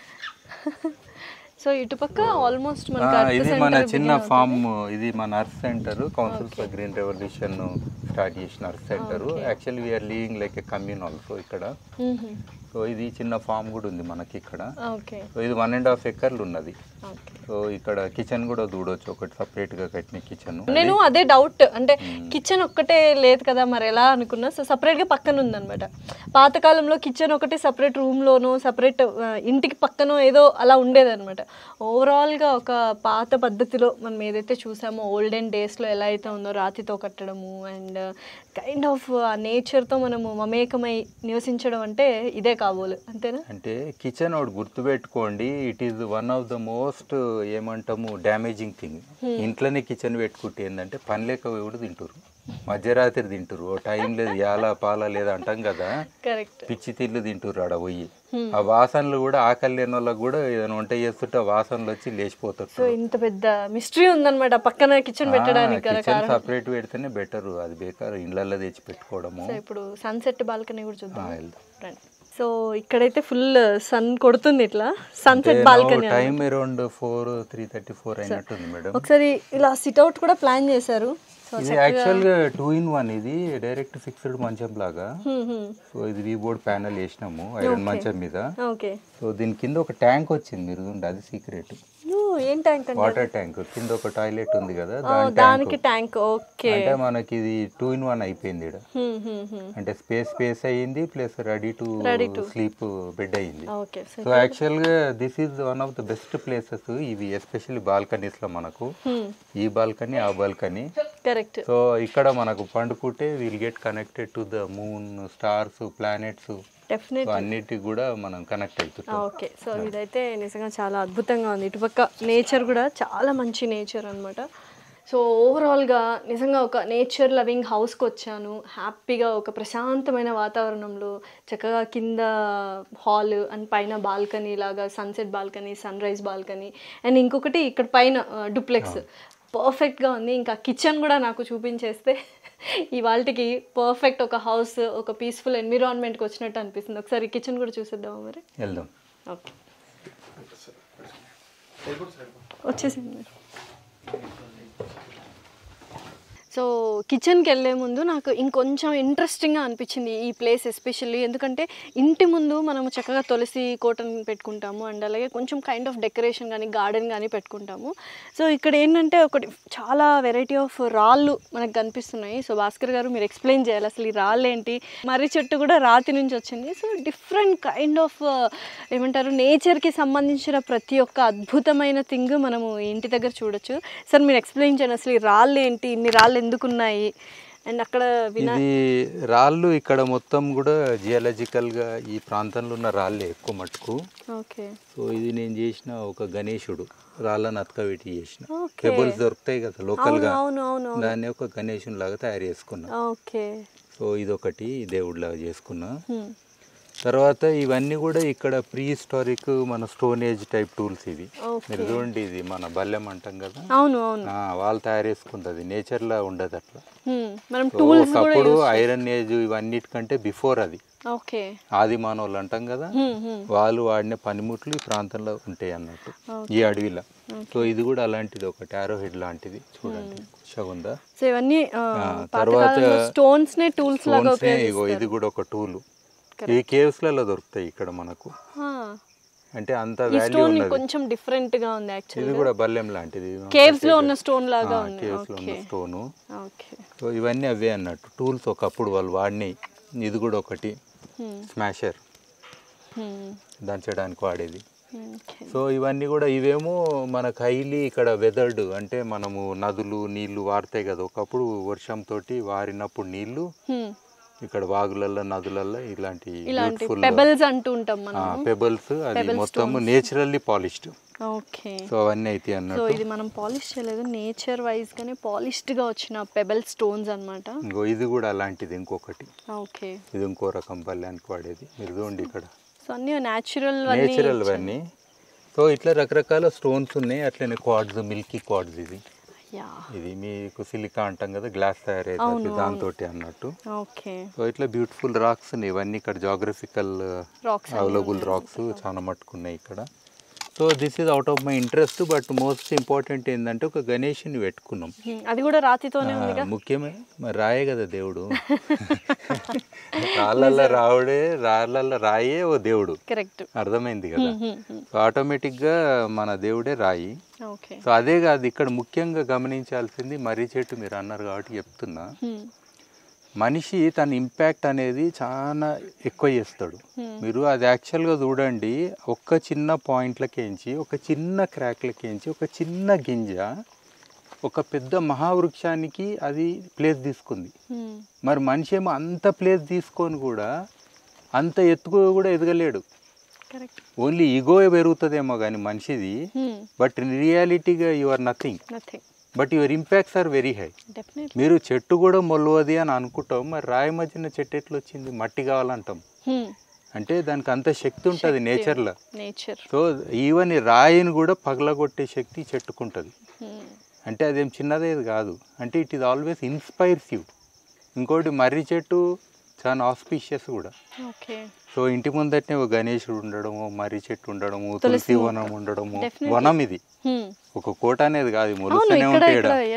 సో ఇటుపక్క ఆల్మోస్ట్ మనకి ఆ, Earth ఇది center మన begin చిన్న అవుతుంది. ఫామ్ ఇది మన earth centre council for green revolution start చేసిన earth centre actually we are living like a commune also ఇక్కడ మ్మ్. సో ఇది చిన్న ఫామ్ కూడా ఉంది మనకి ఇక్కడ ఓకే సో ఇది వన్ అండ్ హాఫ్ ఎకర్లు ఉన్నది ఓకే సో ఇక్కడ కిచెన్ కూడా చూడవచ్చు ఒకటి separate గా కట్టిన కిచెన్ నేను అదే డౌట్ అంటే కిచెన్ ఒక్కటే లేదు కదా మరి ఎలా అనుకున్నా సో సపరేట్గా పక్కన ఉందన్నమాట పాతకాలంలో కిచెన్ ఒకటి సపరేట్ రూమ్లోనో సపరేట్ ఇంటికి పక్కనో ఏదో అలా ఉండేదన్నమాట ఓవరాల్గా ఒక పాత పద్ధతిలో మనం ఏదైతే చూసామో ఓల్డెన్ డేస్లో ఎలా అయితే ఉందో రాతితో కట్టడము అండ్ కైండ్ ఆఫ్ ఆ నేచర్తో మనము మమేకమై నివసించడం అంటే ఇదే కాబోలు అంతేనా అంటే కిచెన్ ఒకటి గుర్తుపెట్టుకోండి it is one of the most ఏమంటాము డ్యామేజింగ్ థింగ్ ఇంట్లోనే కిచెన్ పెట్టుకుంటే ఏంటంటే పని లేక పోయి కూడా తింటారు మధ్యరాత్రి తింటారు ఓ టైం లేదు యాల పాల లేదు అంటాం కదా కరెక్ట్ పిచ్చి తిల్లు తింటారు ఆడ పోయి ఆ వాసనలు కూడా ఆకలి లేని వాళ్ళకి కూడా ఏదైనా వంట చేస్తుంటే ఆ వాసనలు వచ్చి లేచిపోతారు సో ఇంత పెద్ద మిస్టరీ ఉందన్నమాట పక్కన కిచెన్ పెట్టడానికి గల కిచెన్ కారణం సపరేట్ పెడితేనే బెటర్ అది బేకార్ ఇళ్ళల్లో తెచ్చి పెట్టుకోవడము సో ఇప్పుడు సన్సెట్ బాల్కనీ కూడా చూద్దాం ఆ, వెళ్దాం. రండి సో ఇక్కడైతే ఫుల్ సన్ కొడుతుంది ఇట్లా sunset balcony time around four three thirty four అయినట్టుంది మేడం ఒకసారి ఇలా సిట్అవుట్ కూడా ప్లాన్ చేశారు ఇది యాక్చువల్గా టూ ఇన్ వన్ ఇది డైరెక్ట్ ఫిక్స్డ్ మంచం లాగా సో ఇది వీ బోర్డ్ ప్యానల్ వేసినాము ఐరన్ మంచం మీద ఓకే సో దీని కింద ఒక ట్యాంక్ వచ్చింది మీరు చూడండి అది సీక్రెట్ ఏం ట్యాంక్ అండి వాటర్ ట్యాంక్ కింద ఒక టాయిలెట్ ఉంది కదా ఓ, దాని దానికి ట్యాంక్ ట్యాంక్ ఓకే అంటే మనకి ఇది టూ ఇన్ వన్ అయిపోయింది ఇక్కడ అంటే స్పేస్ స్పేస్ అయ్యింది plus ready to sleep bed అయ్యింది ఓకే సో సో యాక్చువల్గా this is one of the best places ఇవి ఎస్పెషల్లీ బాల్కనీస్లో మనకు ఈ బాల్కనీ ఆ బాల్కనీ కరెక్ట్ సో ఇక్కడ మనకు పండుకుంటే will get connected to the moon stars planets definite so అన్నిటికి కూడా మనం కనెక్ట్ అవుతుంటాం ఓకే సో ఇదైతే నిజంగా చాలా అద్భుతంగా ఉంది ఇటుపక్క నేచర్ కూడా చాలా మంచి నేచర్ అనమాట సో ఓవరాల్గా నిజంగా ఒక నేచర్ లవింగ్ హౌస్కి వచ్చాను హ్యాపీగా ఒక ప్రశాంతమైన వాతావరణంలో చక్కగా కింద హాల్ అండ్ పైన బాల్కనీ లాగా sunset balcony sunrise balcony and ఇంకొకటి ఇక్కడ పైన డూప్లెక్స్ పర్ఫెక్ట్గా ఉంది ఇంకా కిచెన్ కూడా నాకు చూపించేస్తే ఇవాళకి పర్ఫెక్ట్ ఒక హౌస్ ఒక పీస్ఫుల్ ఎన్విరాన్మెంట్కి వచ్చినట్టు అనిపిస్తుంది ఒకసారి కిచెన్ కూడా చూసేద్దామా మరి వెళ్దాం ఓకే వచ్చేసింది మీరు సో కిచెన్కి వెళ్ళే ముందు నాకు ఇంకొంచెం ఇంట్రెస్టింగ్గా అనిపించింది ఈ ప్లేస్ ఎస్పెషల్లీ ఎందుకంటే ఇంటి ముందు మనము చక్కగా తులసి కోటను పెట్టుకుంటాము అండ్ అలాగే కొంచెం కైండ్ ఆఫ్ డెకరేషన్ కానీ గార్డెన్ కానీ పెట్టుకుంటాము సో ఇక్కడ ఏంటంటే ఒకటి చాలా వెరైటీ ఆఫ్ రాళ్ళు మనకు కనిపిస్తున్నాయి సో భాస్కర్ గారు మీరు ఎక్స్ప్లెయిన్ చేయాలి అసలు ఈ రాళ్ళు ఏంటి మర్రి చెట్టు కూడా రాతి నుంచి వచ్చింది సో డిఫరెంట్ కైండ్ ఆఫ్ ఏమంటారు నేచర్కి సంబంధించిన ప్రతి ఒక్క అద్భుతమైన థింగ్ మనము ఈ ఇంటి దగ్గర చూడొచ్చు సార్ మీరు ఎక్స్ప్లెయిన్ చేయండి అసలు ఈ రాళ్ళు ఏంటి ఇన్ని రాళ్ళు ఎందుకు ఉన్నాయి అండ్ అక్కడ వినా ఇది రాళ్ళు ఇక్కడ మొత్తం కూడా జియాలజికల్ గా ఈ ప్రాంతంలో ఉన్న రాళ్ళే ఎక్కువ మటుకు ఓకే సో ఇది నేను చేసిన ఒక గణేశుడు రాళ్ళని అతకబెట్టి చేసిన Okay. పెబుల్స్ దొరుకుతాయి కదా లోకల్ గా అవును అవును దాన్ని ఒక గణేశుని లాగా తయారు చేసుకున్నా ఓకే సో ఇదొకటి దేవుడిలాగా చేసుకున్నా తర్వాత ఇవన్నీ కూడా ఇక్కడ ప్రీ హిస్టారిక్ మన స్టోన్ ఏజ్ టైప్ టూల్స్ ఇవి మీరు చూడండి ఇది మన బల్లెం అంటాం కదా అవును అవును ఆ, వాళ్ళు తయారు చేసుకుంటుంది నేచర్ లా ఉండదు అట్లా Hmm. మనం సో టూల్స్ కూడా ఒకప్పుడు ఐరన్ ఏజ్ ఇవన్నిటికంటే బిఫోర్ అది ఓకే ఆది మానవులు అంటాం కదా వాళ్ళు వాడిన పనిముట్లు ఈ ప్రాంతంలో ఉంటాయి అన్నట్టు ఈ అడవిలో సో ఇది కూడా అలాంటిది ఒక టారో హెడ్ లాంటిది చూడండి షగుందా సో ఇవన్నీ ఆ, తర్వాత పాతకాలంలో స్టోన్స్ నే టూల్స్ లాగా Stones నే ఇగో ఇది కూడా ఒక టూల్ ఈ కేవ్స్ లలో దొరుకుతాయి ఇక్కడ మనకు అంటే అంత ఈ వాల్యూ స్టోన్ ఉన్నది కొంచెం డిఫరెంట్ గా ఉంది యాక్చువల్ ఇది కూడా బల్లెం లాంటిది కేవ్స్ లో ఉన్న స్టోన్ లాగా ఉంది కేవ్స్ లో ఉన్న స్టోను ఓకే సో ఇవన్నీ అవే అన్నట్టు టూల్స్ ఒకప్పుడు వాళ్ళు వాడినాయి ఇది కూడా ఒకటి స్మాషర్ దంచడానికి వాడేది ఓకే సో ఇవన్నీ కూడా ఇవేమో మనకు హైలీ ఇక్కడ వెదర్డ్ అంటే మనము నదులు నీళ్లు వారుతాయి కదా ఒకప్పుడు వర్షంతో వారినప్పుడు నీళ్లు ఇక్కడ వాగులల్లో నదులల్లో ఇలాంటి ఇలాంటి బ్యూటిఫుల్ పెబల్స్ అంటూ ఉంటాం మనం పెబల్స్ అది మొత్తం నేచురల్లీ పాలిష్డ్ ఓకే సో అవన్నీ అయితే సో అన్నట్టు ఇది మనం పాలిష్ చేయలేదు నేచర్ వైజ్ గానే పాలిష్డ్ గా వచ్చిన పెబల్ స్టోన్స్ అన్నమాట ఇంకో ఇది కూడా అలాంటిది ఇంకొకటి ఓకే ఇది ఇంకో రకం పల్లెనికి వాడేది మీరు చూడండి ఇక్కడ సో అన్ని న్యాచురల్ నేచురల్ అవన్నీ సో ఇట్లా రకరకాల స్టోన్స్ ఉన్నాయి అట్లనే క్వాడ్స్ మిల్కీ క్వాడ్స్ ఇది యా ఇది మీకు సిలికా అంటాం కదా గ్లాస్ తయారైతుంది దాంతో అన్నట్టు ఓకే సో ఇట్లా బ్యూటిఫుల్ రాక్స్ ఉన్నాయి ఇవన్నీ ఇక్కడ జాగ్రఫికల్ రాక్స్ అవైలబుల్ రాక్స్ చాలా మట్టుకున్నాయి ఇక్కడ so this is out of my interest but most important ఏంటంటే ఒక గణేష్ని పెట్టుకున్నాం అది కూడా రాతితోనే ఆ, ముఖ్యమే మరి రాయే కదా దేవుడు రాళ్ళల్లో రావుడే రాళ్ళల్లో రాయే ఓ దేవుడు కరెక్ట్ అర్థమైంది కదా సో ఆటోమేటిక్గా మన దేవుడే రాయి ఓకే సో అదే కాదు ఇక్కడ ముఖ్యంగా గమనించాల్సింది మర్రి చెట్టు మీరు అన్నారు కాబట్టి చెప్తున్నా మనిషి తన ఇంపాక్ట్ అనేది చాలా ఎక్కువ చేస్తాడు మీరు అది యాక్చువల్గా చూడండి ఒక్క చిన్న పాయింట్లకేంచి ఒక చిన్న క్రాక్లకేంచి ఒక చిన్న గింజ ఒక పెద్ద మహావృక్షానికి అది ప్లేస్ తీసుకుంది మరి మనిషి ఏమో అంత ప్లేస్ తీసుకొని కూడా అంత ఎత్తుకు కూడా ఎదగలేడు కరెక్ట్ ఓన్లీ ఈగో పెరుగుతుందేమో కానీ మనిషిది బట్ రియాలిటీగా you are nothing nothing but your impacts are very high definite మీరు చెట్టు కూడా మొలవది అని అనుకుంటాం మరి రాయి మధ్యన చెట్టు ఎట్లా వచ్చింది మట్టి కావాలంటాం అంటే దానికి అంత శక్తి ఉంటుంది నేచర్లో నేచర్ సో ఈవెన్ ఈ రాయిని కూడా పగలగొట్టే శక్తి చెట్టుకుంటుంది అంటే అదేం చిన్నదేది కాదు అంటే it is always inspires you ఇంకోటి మర్రి చెట్టు చాలా ఆస్పీషియస్ కూడా ఓకే సో ఇంటి ముందటనే ఒక గణేశుడు ఉండడము మర్రి చెట్టు ఉండడము తులసి వనం ఉండడము Definitely. వనం ఇది ఒక కోట అనేది కాదు అవును మొలుస్తూనే ఇక్కడ ఉంటాయి ఇక్కడ ఈడ. ఎస్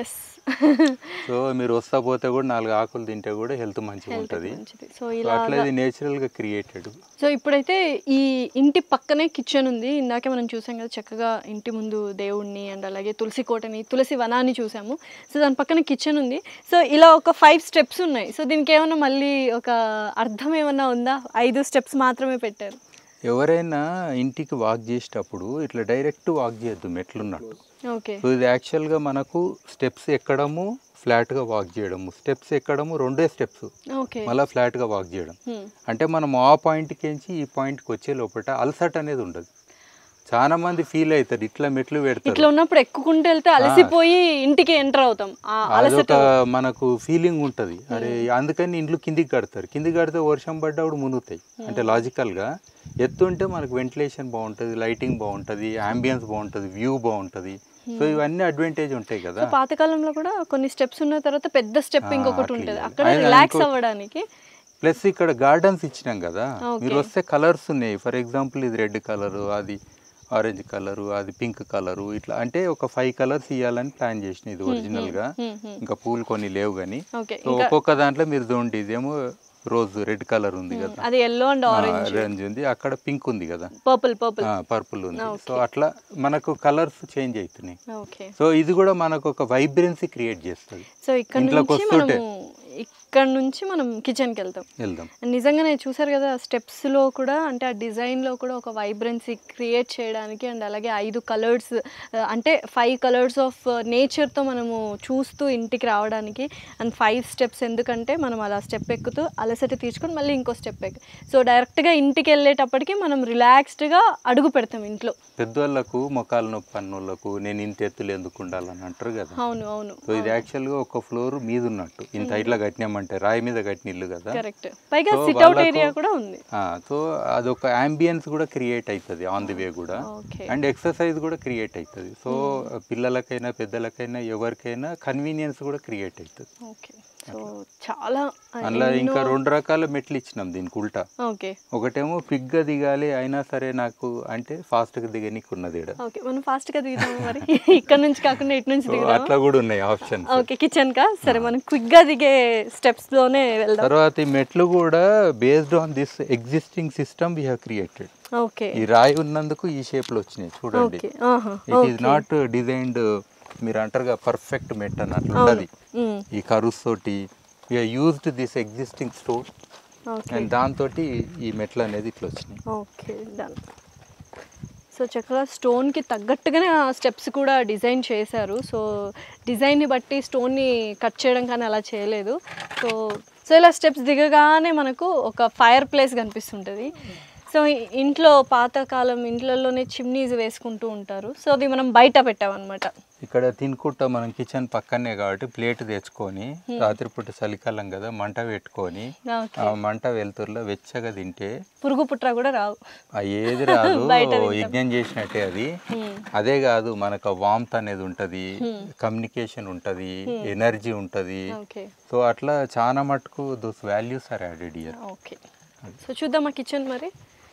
సో మీరు వస్తా పోతే కూడా నాలుగు ఆకులు తింటే కూడా హెల్త్ మంచిగా ఉంటుంది మంచిది సో సో ఇలా అట్లా ఇది నేచురల్ గా క్రియేటెడ్ సో ఇప్పుడైతే ఈ ఇంటి పక్కనే కిచెన్ ఉంది ఇందాకే మనం చూసాం కదా చక్కగా ఇంటి ముందు దేవుణ్ణి అండ్ అలాగే తులసి కోటని తులసి వనాన్ని చూసాము సో దాని పక్కన కిచెన్ ఉంది సో ఇలా ఒక ఫైవ్ స్టెప్స్ ఉన్నాయి సో దీనికి ఏమన్నా మళ్ళీ ఒక అర్థం ఏమన్నా ఉందా ఐదు స్టెప్స్ మాత్రమే పెట్టారు ఎవరైనా ఇంటికి వాక్ చేసేటప్పుడు ఇట్లా డైరెక్ట్ వాక్ చేయొద్దు మెట్లున్నట్టు ఓకే సో ఇది యాక్చువల్గా మనకు స్టెప్స్ ఎక్కడము ఫ్లాట్గా వాక్ చేయడము స్టెప్స్ ఎక్కడము రెండే స్టెప్స్ ఓకే మళ్ళీ ఫ్లాట్గా వాక్ చేయడం అంటే మనం ఆ పాయింట్కి నుంచి ఈ పాయింట్కి వచ్చే లోపల అలసట అనేది ఉండదు చాలా మంది ఫీల్ అవుతారు ఇట్లా మెట్లు పెడతారు ఇట్లా ఉన్నప్పుడు ఎక్కుకుంటూ వెళ్తే అలసిపోయి ఇంటికి ఎంటర్ అవుతాం ఆ అలసట అదొక మనకు ఫీలింగ్ ఉంటది అరే అందుకని ఇంట్లో కిందికి కడతారు కిందికి కడితే వర్షం పడ్డప్పుడు మునుగుతాయి అంటే లాజికల్ గా ఎత్తు ఉంటే మనకు వెంటిలేషన్ బాగుంటది లైటింగ్ బాగుంటది అంబియన్స్ బాగుంటది వ్యూ బాగుంటది సో ఇవన్నీ అడ్వాంటేజ్ ఉంటాయి కదా పాతకాలంలో కూడా కొన్ని స్టెప్స్ ఉన్న తర్వాత పెద్ద స్టెప్ ఆ, ఇంకొకటి అట్లా ఉంటుంది ఇవ్వాలి. అక్కడ ఆయన రిలాక్స్ ఇంకో- అవ్వడానికి ప్లస్ ఇక్కడ గార్డెన్స్ ఇచ్చినాం కదా Okay. మీరు వస్తే కలర్స్ ఉన్నాయి ఫర్ ఎగ్జాంపుల్ ఇది రెడ్ కలర్ అది ఆరెంజ్ కలర్ అది పింక్ కలర్ ఇట్లా అంటే ఒక ఫైవ్ కలర్స్ ఇవ్వాలని ప్లాన్ చేసిన ఇది ఒరిజినల్ గా హ్మ్, హ్మ్. ఇంకా పూలు కొన్ని లేవు కానీ ఓకే సో ఒక్కొక్క దాంట్లో మీరు చూడండి ఇదేమో రోజ్ రెడ్ కలర్ ఉంది కదా అది ఎల్లో అండ్ ఆరెంజ్ ఆరెంజ్ ఉంది అక్కడ పింక్ ఉంది కదా పర్పుల్ పర్పుల్ పర్పుల్ ఉంది సో అట్లా మనకు కలర్స్ చేంజ్ అవుతున్నాయి ఓకే సో ఇది కూడా మనకు ఒక వైబ్రెన్సీ క్రియేట్ చేస్తుంది సో ఇక్కడ ఇంట్లోకి నుంచి వస్తుంటే. మనము ఇక్కడ నుంచి మనం కిచెన్కి వెళ్తాం వెళ్దాం నిజంగానే చూసారు కదా స్టెప్స్లో కూడా అంటే ఆ డిజైన్లో కూడా ఒక వైబ్రెన్సీ క్రియేట్ చేయడానికి అండ్ అలాగే ఐదు కలర్స్ అంటే ఫైవ్ కలర్స్ ఆఫ్ నేచర్తో మనము చూస్తూ ఇంటికి రావడానికి అండ్ ఫైవ్ స్టెప్స్ ఎందుకంటే మనం అలా స్టెప్ ఎక్కుతూ అలసట తీర్చుకొని మళ్ళీ ఇంకో స్టెప్ ఎక్కు సో డైరెక్ట్గా ఇంటికి వెళ్ళేటప్పటికి మనం రిలాక్స్డ్గా అడుగు పెడతాం ఇంట్లో పెద్దోళ్ళకు మొఖాలు నొప్పి అన్నోళ్ళకు నేను ఇంత ఎత్తులు ఎందుకు ఉండాలని అంటారు కదా అవును అవును సో ఇది యాక్చువల్గా ఒక ఫ్లోర్ మీద ఉన్నట్టు ఇంత ఇట్లా కట్టినామంటే రాయి మీద కట్టిన ఇల్లు కదా కరెక్ట్ పైగా So, సిట్అవుట్ వాళ్ళకు- ఏరియా కూడా ఉంది సో అదొక అంబియన్స్ కూడా క్రియేట్ అవుతుంది ఆన్ ది వే కూడా ఓకే అండ్ ఎక్సర్సైజ్ కూడా క్రియేట్ అవుతుంది సో పిల్లలకైనా పెద్దలకైనా ఎవరికైనా కన్వీనియన్స్ కూడా క్రియేట్ అవుతుంది ఓకే సో చాలా అందులో ఇంకా రెండు రకాల మెట్లు ఇచ్చినాం దీనికి ఉల్టా ఓకే ఒకటేమో పిగ్గా దిగాలి అయినా సరే నాకు అంటే ఫాస్ట్గా దిగనీకి ఉన్నది ఈడ. ఓకే మనం ఫాస్ట్ గా దిగుదాం మరి ఇక్కడ నుంచి కాకుండా ఇటు నుంచి సో దిగుదాం అట్లా కూడా ఉన్నాయి ఆప్షన్ ఓకే కిచెన్ కా సరే మనం క్విక్ గా దిగే స్టెప్స్ లోనే వెళ్దాం తర్వాత ఈ మెట్లు కూడా based on this existing system we have created okay ఈ రాయి ఉన్నందుకు ఈ షేప్ లో వచ్చినాయి చూడండి ఓకే ఆహా ఇట్ ఈస్ నాట్ డిజైన్డ్ మీరు అంటారుగా పర్ఫెక్ట్ మెట్ అన్నట్లు ఉండదు మ్మ్. ఈ కరుస్ తోటి used this existing store okay and దాంతో ఈ మెట్లు అనేది ఇట్లా వచ్చినాయి ఓకే డన్ సో చక్కగా స్టోన్కి తగ్గట్టుగానే ఆ స్టెప్స్ కూడా డిజైన్ చేశారు సో డిజైన్ని బట్టి స్టోన్ని కట్ చేయడం కానీ అలా చేయలేదు సో సో ఇలా స్టెప్స్ దిగగానే మనకు ఒక ఫైర్ ప్లేస్ కనిపిస్తుంటుంది సో ఇ- ఇంట్లో పాతకాలం ఇంట్లలోనే చిమ్నీస్ వేసుకుంటూ ఉంటారు సో అది మనం బయట పెట్టామన్నమాట ఇక్కడ తినుకుంటా మనం కిచెన్ పక్కనే కాబట్టి ప్లేట్ తెచ్చుకొని రాత్రిపూట చలికాలం కదా మంట పెట్టుకొని ఓకే ఆ మంట వెలుతురులో వెచ్చగా తింటే పురుగు పుట్ర కూడా రావు ఆ ఏది రాదు బయట తింటాం. యజ్ఞం చేసినట్టే అది Hmm. అదే కాదు మనకు వామ్త్ అనేది ఉంటది కమ్యూనికేషన్ ఉంటది ఎనర్జీ ఉంటది ఓకే సో అట్లా చాలా మటుకు those values are added here okay so చూద్దాం ఆ కిచెన్ మరి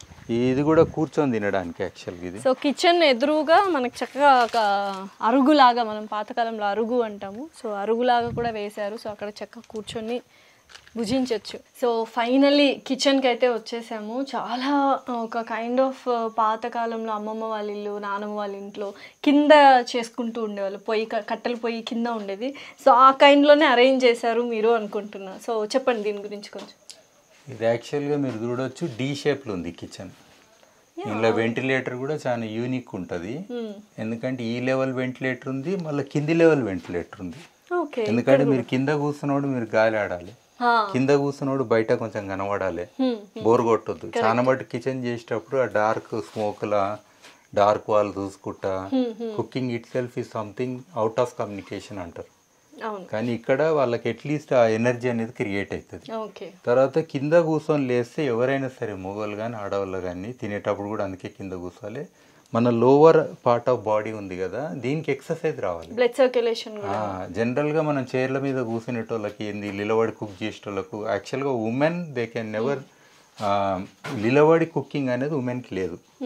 ఇది కూడా కూర్చొని తినడానికి యాక్చువల్గా ఇది సో కిచెన్ ఎదురుగా మనకు చక్కగా ఒక అరుగులాగా మనం పాతకాలంలో అరుగు అంటాము సో అరుగులాగా కూడా వేశారు సో అక్కడ చక్కగా కూర్చొని భుజించవచ్చు సో ఫైనల్లీ కిచెన్కి అయితే వచ్చేసాము చాలా ఒక కైండ్ ఆఫ్ పాతకాలంలో అమ్మమ్మ వాళ్ళ ఇల్లు నానమ్మ వాళ్ళ ఇంట్లో కింద చేసుకుంటూ ఉండేవాళ్ళు పొయ్యి క- కట్టెల పొయ్యి కింద ఉండేది సో ఆ కైండ్లోనే అరేంజ్ చేశారు మీరు అనుకుంటున్నా సో చెప్పండి దీని గురించి కొంచెం ఇది యాక్చువల్గా మీరు చూడొచ్చు డి షేప్లో ఉంది కిచెన్ ఇందులో వెంటిలేటర్ కూడా చాలా యూనిక్ ఉంటుంది ఎందుకంటే ఈ లెవెల్ వెంటిలేటర్ ఉంది మళ్ళీ కింది లెవెల్ వెంటిలేటర్ ఉంది ఓకే ఎందుకంటే మీరు కింద కూర్చున్నోడు మీరు గాలి ఆడాలి కింద కూర్చున్నోడు బయట కొంచెం కనబడాలి బోర్ కొట్టొద్దు చాలా మటు కిచెన్ చేసేటప్పుడు ఆ డార్క్ స్మోక్లా డార్క్ వాల్ చూసుకుంటా కుకింగ్ ఇట్ సెల్ఫ్ ఈ సంథింగ్ అవుట్ ఆఫ్ కమ్యూనికేషన్ అంటారు అవును కానీ ఇక్కడ వాళ్ళకి అట్లీస్ట్ ఆ ఎనర్జీ అనేది క్రియేట్ అవుతుంది ఓకే తర్వాత కింద కూర్చొని లేస్తే ఎవరైనా సరే మొగోళ్ళు కానీ ఆడవాళ్ళు కానీ తినేటప్పుడు కూడా అందుకే కింద కూర్చోవాలి మన లోవర్ పార్ట్ ఆఫ్ బాడీ ఉంది కదా దీనికి ఎక్సర్సైజ్ రావాలి బ్లడ్ సర్క్యులేషన్ ఆ, జనరల్గా మనం చైర్ల మీద కూర్చునేటోళ్ళకి ఏంది నిలబడి కుక్ చేసేటోళ్ళకు యాక్చువల్గా ఉమెన్ దే కెన్ నెవర్ నిలబడి కుకింగ్ అనేది ఉమెన్కి లేదు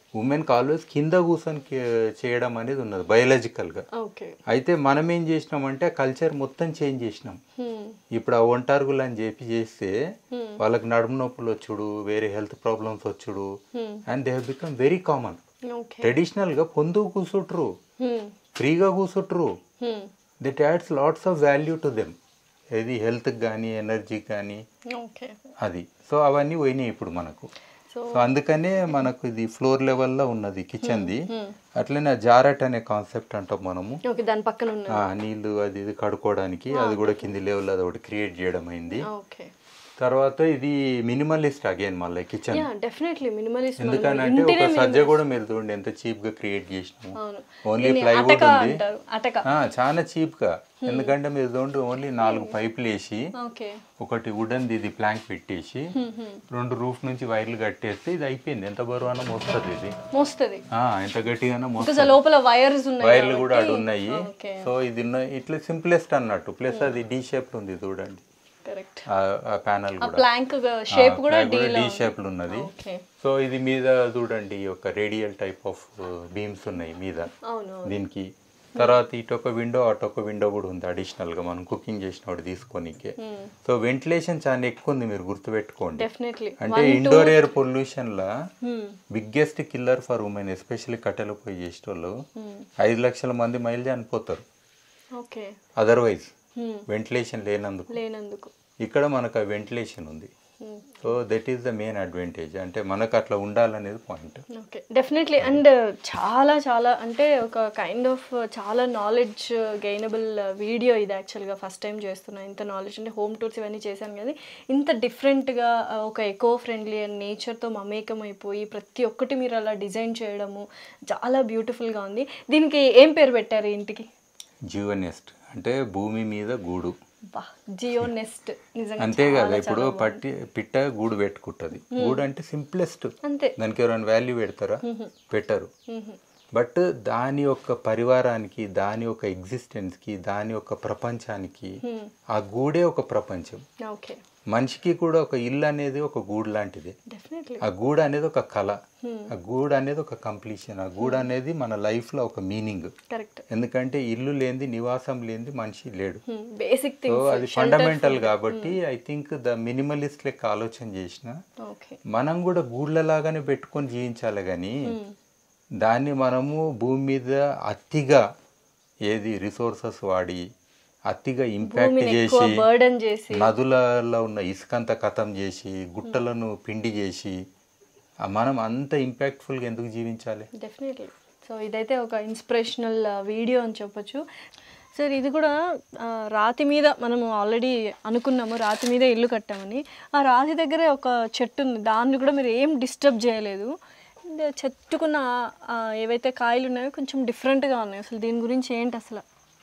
ఉమెన్కి ఆల్వేస్ కింద కూర్చొని కే- చేయడం అనేది ఉన్నది బయలాజికల్గా ఓకే అయితే మనం ఏం చేసినామంటే కల్చర్ మొత్తం చేంజ్ చేసినాం ఇప్పుడు ఆ ఒంటారుగులు అని చెప్పి చేస్తే వాళ్ళకి నడుము నొప్పులు వచ్చుడు వేరే హెల్త్ ప్రాబ్లమ్స్ వచ్చుడు and they have become very common okay ట్రెడిషనల్గా పొందు కూర్చుంటారు ఫ్రీగా కూర్చుంటారు that adds lots of value to them ఏది హెల్త్కి కానీ ఎనర్జీకి కానీ ఓకే అది సో అవన్నీ పోయినాయి ఇప్పుడు మనకు సో సో అందుకనే మనకు ఇది ఫ్లోర్ లెవెల్లో ఉన్నది కిచెన్ది అట్లనే జారట్ అనే కాన్సెప్ట్ అంటాం మనము ఓకే దాని పక్కన ఉన్న ఆ, నీళ్లు అది ఇది కడుక్కోవడానికి అది కూడా కింది లెవెల్ అది ఒకటి క్రియేట్ చేయడం అయింది ఓకే తర్వాత ఇది మినిమలిస్ట్ అగైన్ మళ్ళీ కిచెన్ యా డెఫినెట్లీ మినిమలిస్ట్ ఎందుకనంటే ఒక సజ్జ కూడా మీరు చూడండి ఎంత చీప్ గా క్రియేట్ చేసినాము అవును ఓన్లీ దీన్ని ప్లైవుడ్ అటక ఉంది అంటారు అటక ఆ, చాలా చీప్ గా ఎందుకంటే మీరు చూడండి ఓన్లీ నాలుగు పైపులు వేసి ఓకే ఒకటి వుడన్ ఇది ప్లాంక్ పెట్టేసి రెండు రూఫ్ నుంచి వైర్లు కట్టేస్తే ఇది అయిపోయింది ఎంత బరువు అన్న మోస్తుంది ఇది మోస్తుంది ఆ, ఎంత గట్టిగానో ఇంకా మోస్తుంది లోపల వైర్స్ ఉన్నాయి వైర్లు కూడా అటు ఉన్నాయి ఓకే సో ఇది ఉన్న- ఇట్లా సింప్లెస్ట్ అన్నట్టు ప్లస్ అది డీ షేప్ ఉంది చూడండి కరెక్ట్ ఆ ప్యానల్ ఆ కూడా ప్లాంక్ షేప్ కూడా డీ డీ షేప్ ఉన్నది ఓకే సో ఇది మీద చూడండి ఒక రేడియల్ టైప్ ఆఫ్ బీమ్స్ ఉన్నాయి మీద అవును దీనికి తర్వాత ఇటు ఒక విండో అటు ఒక విండో కూడా ఉంది అడిషనల్ గా మనం కుకింగ్ చేసినప్పుడు తీసుకోనికే సో వెంటిలేషన్ చాలా ఎక్కువ ఉంది మీరు గుర్తుపెట్టుకోండి డెఫినెట్లీ అంటే ఇండోర్ ఎయిర్ పొల్యూషన్ లా biggest killer for women especially కట్టెలు పోయి చేసేటోళ్ళు ఐదు లక్షల మంది మైలు చనిపోతారు ఓకే అదర్వైజ్ వెంటిలేషన్ లేనందుకు లేనందుకు ఇక్కడ మనకు ఆ వెంటిలేషన్ ఉంది so that is the main advantage అంటే మనకు అట్లా ఉండాలనేది పాయింట్ ఓకే డెఫినెట్లీ అండ్ చాలా చాలా అంటే ఒక కైండ్ ఆఫ్ చాలా నాలెడ్జ్ గెయినబుల్ వీడియో ఇది యాక్చువల్గా ఫస్ట్ టైం చేస్తున్నా ఇంత నాలెడ్జ్ అంటే హోమ్ టూర్స్ ఇవన్నీ చేశాను కానీ ఇంత డిఫరెంట్గా ఒక ఎకో ఫ్రెండ్లీ అండ్ నేచర్తో మమేకం అయిపోయి ప్రతి ఒక్కటి మీరు అలా డిజైన్ చేయడము చాలా బ్యూటిఫుల్గా ఉంది దీనికి ఏం పేరు పెట్టారు ఈ ఇంటికి జీవనెస్ట్ అంటే భూమి మీద గూడు బా జియో నెస్ట్ నిజంగా అంతే చాలా, కదా ఇప్పుడు చాలా పట్టి పిట్ట గూడు పెట్టుకుంటది గూడు అంటే సింప్లెస్ట్ అంతే దానికి ఎవరైనా వాల్యూ పెడతారా పెట్టరు బట్ దాని యొక్క పరివారానికి దాని యొక్క ఎగ్జిస్టెన్స్కి దాని యొక్క ప్రపంచానికి ఆ గూడే ఒక ప్రపంచం ఓకే మనిషికి కూడా ఒక ఇల్లు అనేది ఒక గూడు లాంటిదే డెఫినెట్లీ ఆ గూడు అనేది ఒక కళ ఆ గూడు అనేది ఒక కంప్లీషన్ ఆ గూడు అనేది మన లైఫ్లో ఒక మీనింగ్ కరెక్ట్ ఎందుకంటే ఇల్లు లేనిది నివాసం లేనిది మనిషి లేడు బేసిక్ సో థింగ్స్ అది ఫండమెంటల్ కాబట్టి ఐ థింక్ ద మినిమలిస్ట్ లెక్క ఆలోచన చేసిన ఓకే మనం కూడా గూళ్ళలాగానే పెట్టుకొని జీవించాలి కానీ దాన్ని మనము భూమి మీద అతిగా ఏది రిసోర్సెస్ వాడి అతిగా ఇంపాక్ట్ భూమిని ఎక్కువ చేసి బర్డన్ చేసి నదులలో ఉన్న ఇసుకంతా కథం చేసి గుట్టలను పిండి చేసి ఆ మనం అంత ఇంపాక్ట్ఫుల్గా ఎందుకు జీవించాలి డెఫినెట్లీ సో ఇదైతే ఒక ఇన్స్పిరేషనల్ వీడియో అని చెప్పొచ్చు సార్ ఇది కూడా ఆ, రాతి మీద మనము ఆల్రెడీ అనుకున్నాము రాతి మీద ఇల్లు కట్టామని ఆ రాతి దగ్గర ఒక చెట్టు ఉంది దాన్ని కూడా మీరు ఏం డిస్టర్బ్ చేయలేదు ఇది చెట్టుకున్న ఆ, ఏవైతే కాయలు ఉన్నాయో కొంచెం డిఫరెంట్గా ఉన్నాయి అసలు దీని గురించి ఏంటి అసలు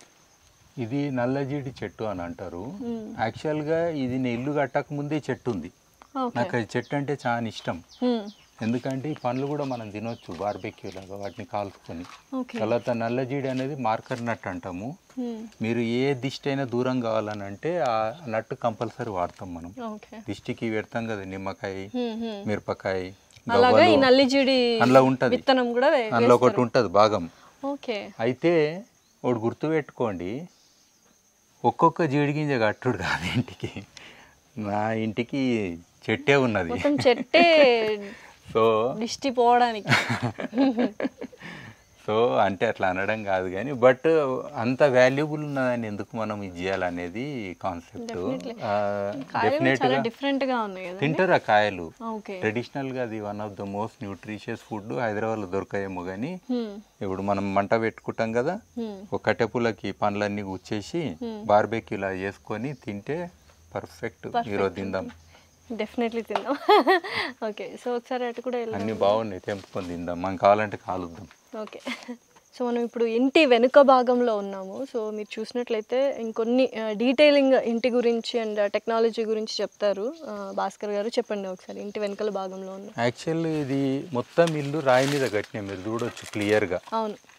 ఇది నల్లజీడి చెట్టు అని అంటారు యాక్చువల్గా ఇది నేను ఇల్లు కట్టక ముందే చెట్టు ఉంది ఓకే నాకు అది చెట్టు అంటే చాలా ఇష్టం ఎందుకంటే ఈ పండ్లు కూడా మనం తినొచ్చు బార్బెక్యూ లాగా వాటిని కాల్చుకొని ఓకే తర్వాత నల్లజీడి అనేది మార్కర్ నట్ అంటాము మీరు ఏ దిష్టి అయినా దూరం కావాలని అంటే ఆ నట్టు కంపల్సరీ వాడతాం మనం ఓకే దిష్టికి పెడతాం కదా నిమ్మకాయ మిరపకాయ అలాగా ఈ గవ్వలు నల్లిజీడి అందులో ఉంటది విత్తనం కూడా వే- అందులో ఒకటి ఉంటుంది భాగం ఓకే అయితే ఒకటి గుర్తుపెట్టుకోండి ఒక్కొక్క జీడి గింజ కట్టుడు కాదు ఇంటికి నా ఇంటికి చెట్టే ఉన్నది మొత్తం చెట్టే సో దిష్టి పోవడానికి సో అంటే అట్లా అనడం కాదు కానీ బట్ అంత వాల్యుబుల్ ఉన్నదని ఎందుకు మనం ఇది చేయాలనేది కాన్సెప్ట్ కాయలు డెఫినెట్ చాలా గా డిఫరెంట్ గా ఉన్నాయి కదా తింటారు ఆ కాయలు ఓకే ట్రెడిషనల్ గా అది one of the most nutritious food Hyderabad లో దొరకాయేమో కానీ హ్మ్. ఇప్పుడు మనం మంట పెట్టుకుంటాం కదా హ్మ్. ఒక కట్టెపులకి పండ్లన్నీ గుచ్చేసి బార్బెక్యూ ఇలా చేసుకొని తింటే పర్ఫెక్ట్ ఈరోజు తిందాం డెఫినెట్లీ తిందాం ఓకే సో ఒకసారి అటు కూడా వెళ్దాం అన్ని బాగున్నాయి తెంపుకొని తిందాం మనం కావాలంటే కాలుద్దాం ఓకే సో మనం ఇప్పుడు ఇంటి వెనుక భాగంలో ఉన్నాము సో మీరు చూసినట్లయితే ఇంకొన్ని డీటెయిలింగ్ ఇంటి గురించి అండ్ టెక్నాలజీ గురించి చెప్తారు ఆ, భాస్కర్ గారు చెప్పండి ఒకసారి ఇంటి వెనుకల భాగంలో ఉన్న యాక్చువల్ ఇది మొత్తం ఇల్లు రాయి మీద కట్టినాం మీరు చూడొచ్చు క్లియర్గా అవును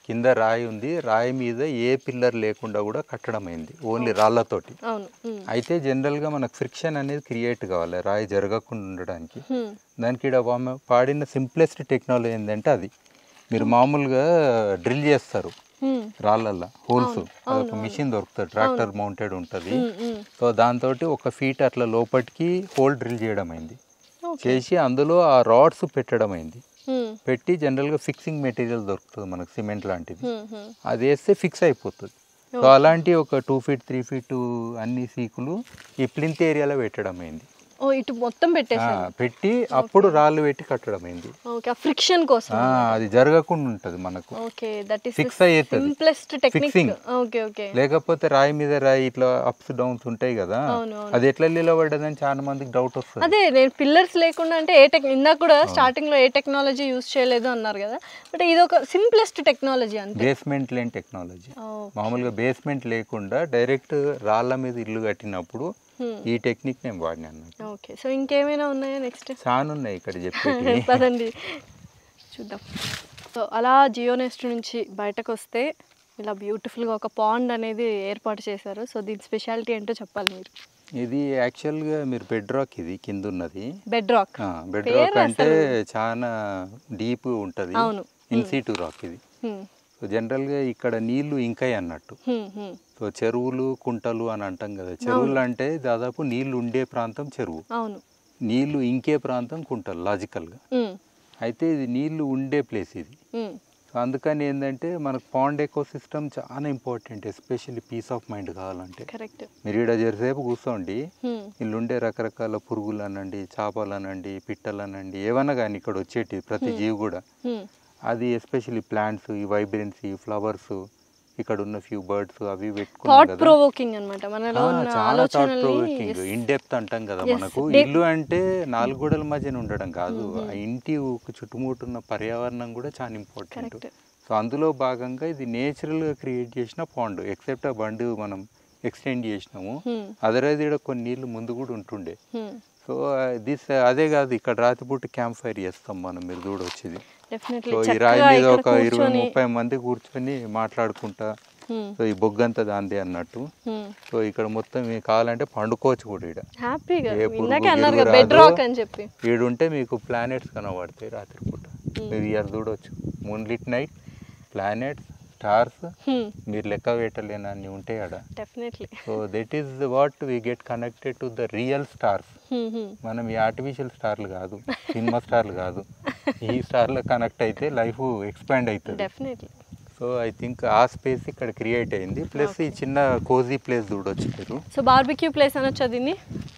కింద రాయి ఉంది రాయి మీద ఏ పిల్లర్ లేకుండా కూడా కట్టడం అయింది ఓన్లీ రాళ్ళతోటి అవును ఉమ్. అయితే జనరల్గా మనకు ఫ్రిక్షన్ అనేది క్రియేట్ కావాలి రాయి జరగకుండా ఉండడానికి ఉమ్. దానికి ఈడ వామ- పాడిన సింప్లెస్ట్ టెక్నాలజీ ఏంటంటే అది మీరు మామూలుగా డ్రిల్ చేస్తారు ఉమ్. రాళ్ళల్లో హోల్స్ ఒక మిషన్ దొరుకుతుంది ట్రాక్టర్ మౌంటెడ్ ఉంటుంది ఉమ్, ఉమ్. సో దాంతో ఒక ఫీట్ అట్లా లోపలికి హోల్ డ్రిల్ చేయడం అయింది చేసి అందులో ఆ రాడ్స్ పెట్టడం అయింది ఉమ్. పెట్టి జనరల్గా ఫిక్సింగ్ మెటీరియల్ దొరుకుతుంది మనకు సిమెంట్ లాంటిది ఉమ్, ఉమ్. అది వేస్తే ఫిక్స్ అయిపోతుంది సో అలాంటి ఒక టూ ఫీట్ త్రీ ఫీట్ అన్ని సీకులు ఈ ప్లింత్ ఏరియాలో పెట్టడం అయింది ఓ ఇటు మొత్తం ఆ, పెట్టేసాను పెట్టి అప్పుడు రాళ్ళు పెట్టి కట్టడం అయింది ఓకే ఆ ఫ్రిక్షన్ కోసం ఆ, అది జరగకుండా ఉంటుంది మనకు ఓకే దట్ ఈస్ ఫిక్స్ అయ్యేది simplest technique Fixing. Okay okay లేకపోతే రాయి మీద రాయి ఇట్లా అప్స్ డౌన్స్ ఉంటాయి కదా అవును, అది ఎట్లా నిలబడ్డదని చాలా మందికి డౌట్ వస్తుంది అదే నేను పిల్లర్స్ లేకుండా అంటే ఏ టెక్ ఇందాక కూడా స్టార్టింగ్ లో ఏ టెక్నాలజీ యూస్ చేయలేదు అన్నారు కదా బట్ ఇది ఒక సింప్లెస్ట్ టెక్నాలజీ అంతే బేస్మెంట్ లేని టెక్నాలజీ ఓ, మామూలుగా బేస్మెంట్ లేకుండా డైరెక్ట్ రాళ్ళ మీద ఇల్లు కట్టినప్పుడు Hmm. ఈ టెక్నిక్ నేను వాడినా అన్నట్టు ఓకే సో ఇంకేమైనా ఉన్నాయా నెక్స్ట్ చాలా ఉన్నాయి ఇక్కడ చెప్పేటి పదండి చూద్దాం సో అలా జియో నెస్ట్ నుంచి బయటకు వస్తే ఇలా బ్యూటిఫుల్గా ఒక పాండ్ అనేది ఏర్పాటు చేశారు సో దీని స్పెషాలిటీ ఏంటో చెప్పాలి మీరు ఇది యాక్చువల్గా మీరు బెడ్ రాక్ ఇది కింద ఉన్నది బెడ్ రాక్ బెడ్ రాక్ అంటే చాలా డీప్ ఉంటుంది అవును. ఇన్సీటు రాక్ ఇది సో జనరల్గా ఇక్కడ నీళ్లు ఇంకాయి అన్నట్టు సో చెరువులు కుంటలు అని అంటాం కదా చెరువులు అంటే దాదాపు నీళ్లు ఉండే ప్రాంతం చెరువు అవును నీళ్లు ఇంకే ప్రాంతం కుంటలు లాజికల్గా ఉమ్, అయితే ఇది నీళ్లు ఉండే ప్లేస్ ఇది ఉమ్, సో అందుకని ఏంటంటే మనకు పాండ్ ఎకో సిస్టమ్ చాలా important especially peace of mind కావాలంటే కరెక్ట్ మీరు ఇక్కడ జరసేపు కూర్చోండి ఉమ్, ఇల్లుండే రకరకాల పురుగులు అనండి చేపలు అనండి పిట్టలు అనండి ఏమన్నా కానీ ఇక్కడ వచ్చేటి ప్రతి జీవి కూడా ఉమ్, అది ఎస్పెషల్లీ ప్లాంట్స్ ఈ వైబ్రెన్సీ ఫ్లవర్స్ ఇక్కడ ఉన్న ఫ్యూ బర్డ్స్ అవి పెట్టుకున్నాం థాట్ కదా ప్రొవోకింగ్ అనమాట మనలో ఆ, ఉన్న చాలా థాట్ ఆలోచనల్ని ప్రొవోకింగ్ ఇన్ డెప్త్ అంటాం కదా Yes, మనకు they- ఇల్లు అంటే నాలుగు గోడల మధ్యన ఉండడం కాదు ఆ ఇంటి ఒక చుట్టుముట్టున్న పర్యావరణం కూడా చాలా ఇంపార్టెంట్ Correct. సో అందులో భాగంగా ఇది నేచురల్ గా క్రియేట్ చేసిన పాండ్ ఎక్సెప్ట్ ఆ బండి మనం ఎక్స్టెండ్ చేసినాము Hmm. అదరైతే ఇక్కడ కొన్ని నీళ్లు ముందు కూడా ఉంటుండే ఉమ్, సో దిస్ అదే కాదు ఇక్కడ రాత్రిపూట క్యాంప్ ఫైర్ చేస్తాం మనం మీరు చూడొచ్చేది డెఫినెట్లీ సో ఈ రాయి చక్కగా మీద ఇక్కడ ఒక ఇరవై కూర్చొని ముప్పై మంది కూర్చొని మాట్లాడుకుంటా ఉమ్, సో ఈ బొగ్గంతా దాందే అన్నట్టు ఉమ్. సో ఇక్కడ మొత్తం మీకు కావాలంటే పండుకోవచ్చు కూడా ఇక్కడ హ్యాపీగా ఏ పురుగు ఇందాకే అన్నారు కదా గిరుగు బెడ్ రాదు. రాక్ అని చెప్పి ఈడుంటే మీకు ప్లానెట్స్ కనబడతాయి రాత్రిపూట మీరు ఇయర్ చూడవచ్చు moonlit night planets stars మీరు లెక్క పెట్టలేని అన్ని ఉంటాయి ఆడ definitely so that is what we get connected to the real stars మనం ఈ ఆర్టిఫిషియల్ స్టార్లు కాదు సినిమా స్టార్లు కాదు ఈ స్టార్లో కనెక్ట్ అయితే లైఫ్ ఎక్స్పాండ్ అవుతుంది డెఫినెట్లీ సో ఐ థింక్ ఆ స్పేస్ ఇక్కడ క్రియేట్ అయింది ప్లస్ ఈ చిన్న కోజీ ప్లేస్ చూడొచ్చు మీరు సో బార్బిక్యూ ప్లేస్ అనొచ్చు దీన్ని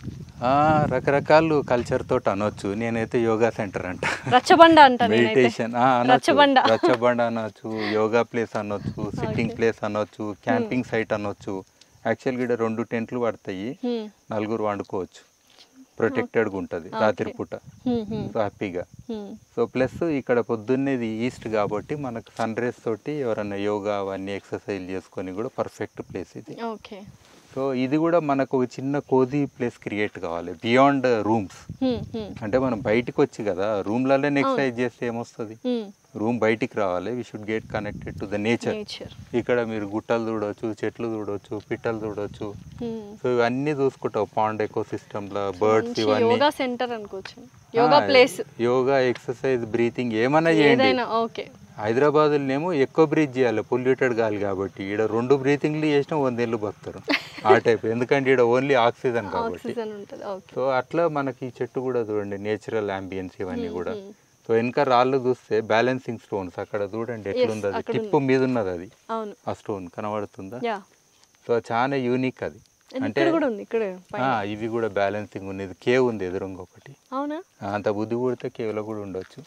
ఆ, రకరకాలు కల్చర్ తోటి అనొచ్చు నేనైతే యోగా సెంటర్ అంట రచ్చబండ అంట నేనైతే మెడిటేషన్ రచ్చబండ రచ్చబండ అనొచ్చు యోగా ప్లేస్ అనొచ్చు సిట్టింగ్ ప్లేస్ అనొచ్చు క్యాంపింగ్ సైట్ అనొచ్చు యాక్చువల్గా ఇక్కడ రెండు టెంట్లు పడతాయి Hmm. నలుగురు వండుకోవచ్చు ప్రొటెక్టెడ్గా ఉంటుంది రాత్రిపూట Hmm, hmm, సో హ్యాపీగా hmm. సో ప్లస్ ఇక్కడ పొద్దున్నేది ఈస్ట్ కాబట్టి మనకు సన్ రేస్ తోటి ఎవరైనా యోగా అవన్నీ ఎక్సర్సైజ్ చేసుకొని కూడా పర్ఫెక్ట్ ప్లేస్ ఇది ఓకే సో ఇది కూడా మనకు ఒక చిన్న కోజీ ప్లేస్ క్రియేట్ కావాలి బియాండ్ రూమ్స్ Hmm, hmm, అంటే మనం బయటికి వచ్చి కదా రూమ్లలోనే ఎక్సర్సైజ్ చేస్తే ఏమొస్తుంది hmm. రూమ్ బయటికి రావాలి we should get connected to the nature nature ఇక్కడ మీరు గుట్టలు చూడొచ్చు చెట్లు చూడొచ్చు పిట్టలు చూడొచ్చు Hmm. సో ఇవన్నీ చూసుకుంటావు పాండ్ ఎకో సిస్టమ్లో బర్డ్స్ మంచి ఇవన్నీ యోగా సెంటర్ అనుకోవచ్చు యోగా ఆ, ప్లేస్ యోగా ఎక్సర్సైజ్ బ్రీతింగ్ ఏమైనా చేయండి ఏదైనా ఓకే హైదరాబాద్లోనేమో ఎక్కువ బ్రీత్ చేయాలి పొల్యూటెడ్ గాలి కాబట్టి ఈడ రెండు బ్రీతింగ్లు చేసినా వందేళ్ళు బతుకుతారు ఆ టైప్ ఎందుకంటే ఈడ ఓన్లీ ఆక్సిజన్ కాబట్టి ఆక్సిజన్ ఉంటుంది ఓకే సో అట్లా మనకి ఈ చెట్టు కూడా చూడండి నేచురల్ అంబియన్స్ ఇవన్నీ కూడా సో వెనక రాళ్ళు చూస్తే బ్యాలెన్సింగ్ స్టోన్స్ అక్కడ చూడండి ఎట్లుంది అది అక్కడ టిప్పు మీద ఉన్నది అది అవును ఆ స్టోన్ కనబడుతుందా యా సో చాలా యూనిక్ అది అంటే ఇక్కడ కూడా ఉంది ఇక్కడ పైన. ఆ, ఇవి కూడా బ్యాలెన్సింగ్ ఉన్నది కేవ్ ఉంది ఎదురుంగా ఒకటి అవునా అంత బుద్ధి పుడితే కేవ్లో కూడా ఉండొచ్చు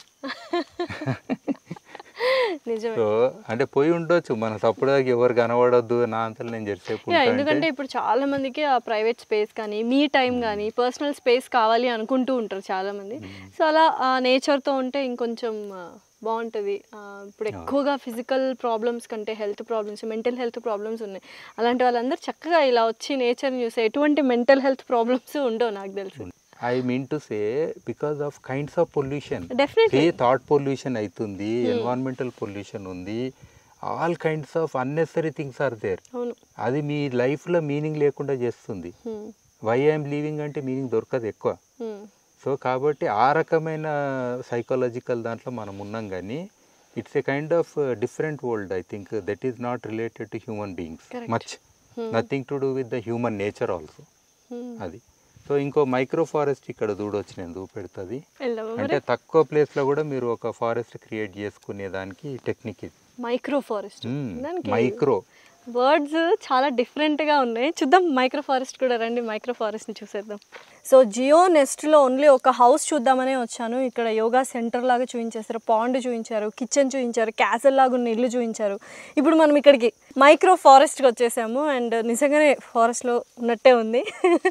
నిజమే సో అంటే పోయి ఉండొచ్చు మన తప్పుడుదాకా ఎవరు కనబడొద్దు నా అంతలో నేను జరిసేపు యా ఉంటా ఎందుకంటే అంటే ఇప్పుడు చాలా మందికి ఆ ప్రైవేట్ స్పేస్ కానీ మీ టైం కానీ పర్సనల్ స్పేస్ కావాలి అనుకుంటూ ఉంటారు చాలా మంది సో అలా ఆ నేచర్తో ఉంటే ఇంకొంచెం ఆ, బాగుంటుంది ఆ, ఇప్పుడు ఎక్కువగా ఫిజికల్ ప్రాబ్లమ్స్ కంటే health problems mental health problems ఉన్నాయి అలాంటి వాళ్ళందరూ చక్కగా ఇలా వచ్చి నేచర్ని చూస్తే ఎటువంటి మెంటల్ హెల్త్ ప్రాబ్లమ్స్ ఉండవు నాకు తెలిసి I mean to say because of kinds of pollution definitely a thought pollution అవుతుంది ఎన్వైరన్మెంటల్ పొల్యూషన్ ఉంది all kinds of unnecessary things are there అవును అది మీ లైఫ్లో మీనింగ్ లేకుండా చేస్తుంది హ్మ్. వై ఐఎమ్ లీవింగ్ అంటే మీనింగ్ దొరకదు ఎక్కువ హ్మ్. సో కాబట్టి ఆ రకమైన సైకాలజికల్ దాంట్లో మనం ఉన్నాం కానీ it's a kind of different world I think that is not related to human beings Correct. Much nothing to do with the human nature also hmm. అది సో ఇంకో మైక్రో ఫారెస్ట్ ఇక్కడ చూడొచ్చు నేను చూపెడుతుంది వెళ్దామా మరి అంటే తక్కువ ప్లేస్లో కూడా మీరు ఒక ఫారెస్ట్ క్రియేట్ చేసుకునే దానికి టెక్నిక్ ఇది మైక్రో ఫారెస్ట్ దానికి మైక్రో వర్డ్స్ చాలా డిఫరెంట్గా ఉన్నాయి చూద్దాం మైక్రో ఫారెస్ట్ కూడా రండి మైక్రో ఫారెస్ట్ని చూసేద్దాం సో జియో నెస్ట్లో ఓన్లీ ఒక హౌస్ చూద్దామనే వచ్చాను ఇక్కడ యోగా సెంటర్ లాగా చూపించేశారు పాండ్ చూపించారు కిచెన్ చూపించారు క్యాసల్ లాగా ఉన్న ఇల్లు చూపించారు ఇప్పుడు మనం ఇక్కడికి మైక్రో ఫారెస్ట్కి వచ్చేసాము అండ్ నిజంగానే ఫారెస్ట్లో ఉన్నట్టే ఉంది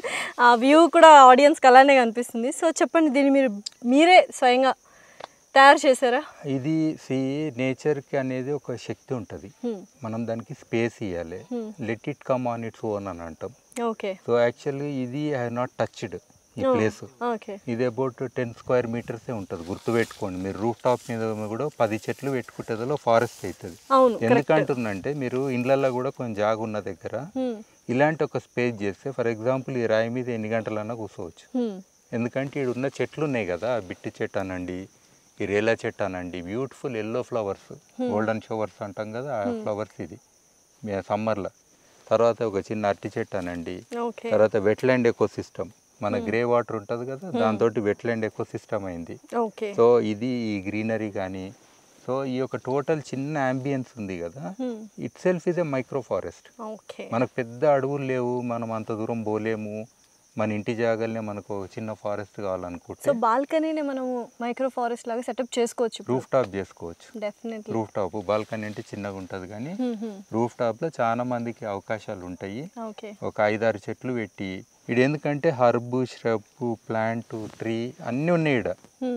ఆ వ్యూ కూడా ఆడియన్స్కి అలానే కనిపిస్తుంది సో చెప్పండి దీన్ని మీరు మీరే స్వయంగా తయారు చేశారా ఇది సి నేచర్కి అనేది ఒక శక్తి ఉంటుంది Hmm. మనం దానికి స్పేస్ ఇవ్వాలి let it come on its own అని అంటాం ఓకే సో యాక్చువల్లీ ఇది ఐ నాట్ టచ్డ్ ఈ ప్లేస్ ఓకే ఇది అబౌట్ టెన్ స్క్వేర్ మీటర్సే ఉంటుంది గుర్తుపెట్టుకోండి మీరు రూఫ్ టాప్ మీద కూడా పది చెట్లు పెట్టుకుంటే ఫారెస్ట్ అవుతుంది అవును ఎందుకంటున్నంటే మీరు ఇండ్లలో కూడా కొంచెం జాగ ఉన్న దగ్గర Hmm. ఇలాంటి ఒక స్పేస్ చేస్తే ఫర్ ఎగ్జాంపుల్ ఈ రాయి మీద ఎన్ని గంటలన్నా కూర్చోవచ్చు Hmm. ఎందుకంటే ఇక్కడ ఉన్న చెట్లు ఉన్నాయి కదా బిట్టి చెట్టు అనండి ఈ రేల చెట్టు అనండి beautiful yellow flowers golden showers అంటాం కదా ఆ ఫ్లవర్స్ ఇది సమ్మర్లో తర్వాత ఒక చిన్న అరటి చెట్టు అనండి ఓకే తర్వాత వెట్లాండ్ ఎకో సిస్టమ్ మన గ్రే వాటర్ ఉంటుంది కదా దాంతో వెట్లాండ్ ఎకో సిస్టమ్ అయింది ఓకే సో ఇది ఈ గ్రీనరీ కానీ సో ఈ యొక్క టోటల్ చిన్న అంబియన్స్ ఉంది కదా itself is a micro forest okay మనకు పెద్ద అడవులు లేవు మనం అంత దూరం పోలేము మన ఇంటి జాగాలనే మనకు ఒక చిన్న ఫారెస్ట్ కావాలనుకుంటే సో బాల్కనీని మనము మైక్రో ఫారెస్ట్ లాగా సెటప్ చేసుకోవచ్చు రూఫ్ టాప్ చేసుకోవచ్చు డెఫినెట్లీ రూఫ్ టాప్ బాల్కనీ అంటే చిన్నగా ఉంటుంది కానీ రూఫ్ టాప్లో చాలా మందికి అవకాశాలు ఉంటాయి ఓకే ఒక ఐదారు చెట్లు పెట్టి ఇది ఎందుకంటే హర్బ్ ష్రబ్ ప్లాంట్ ట్రీ అన్నీ ఉన్నాయి ఇక్కడ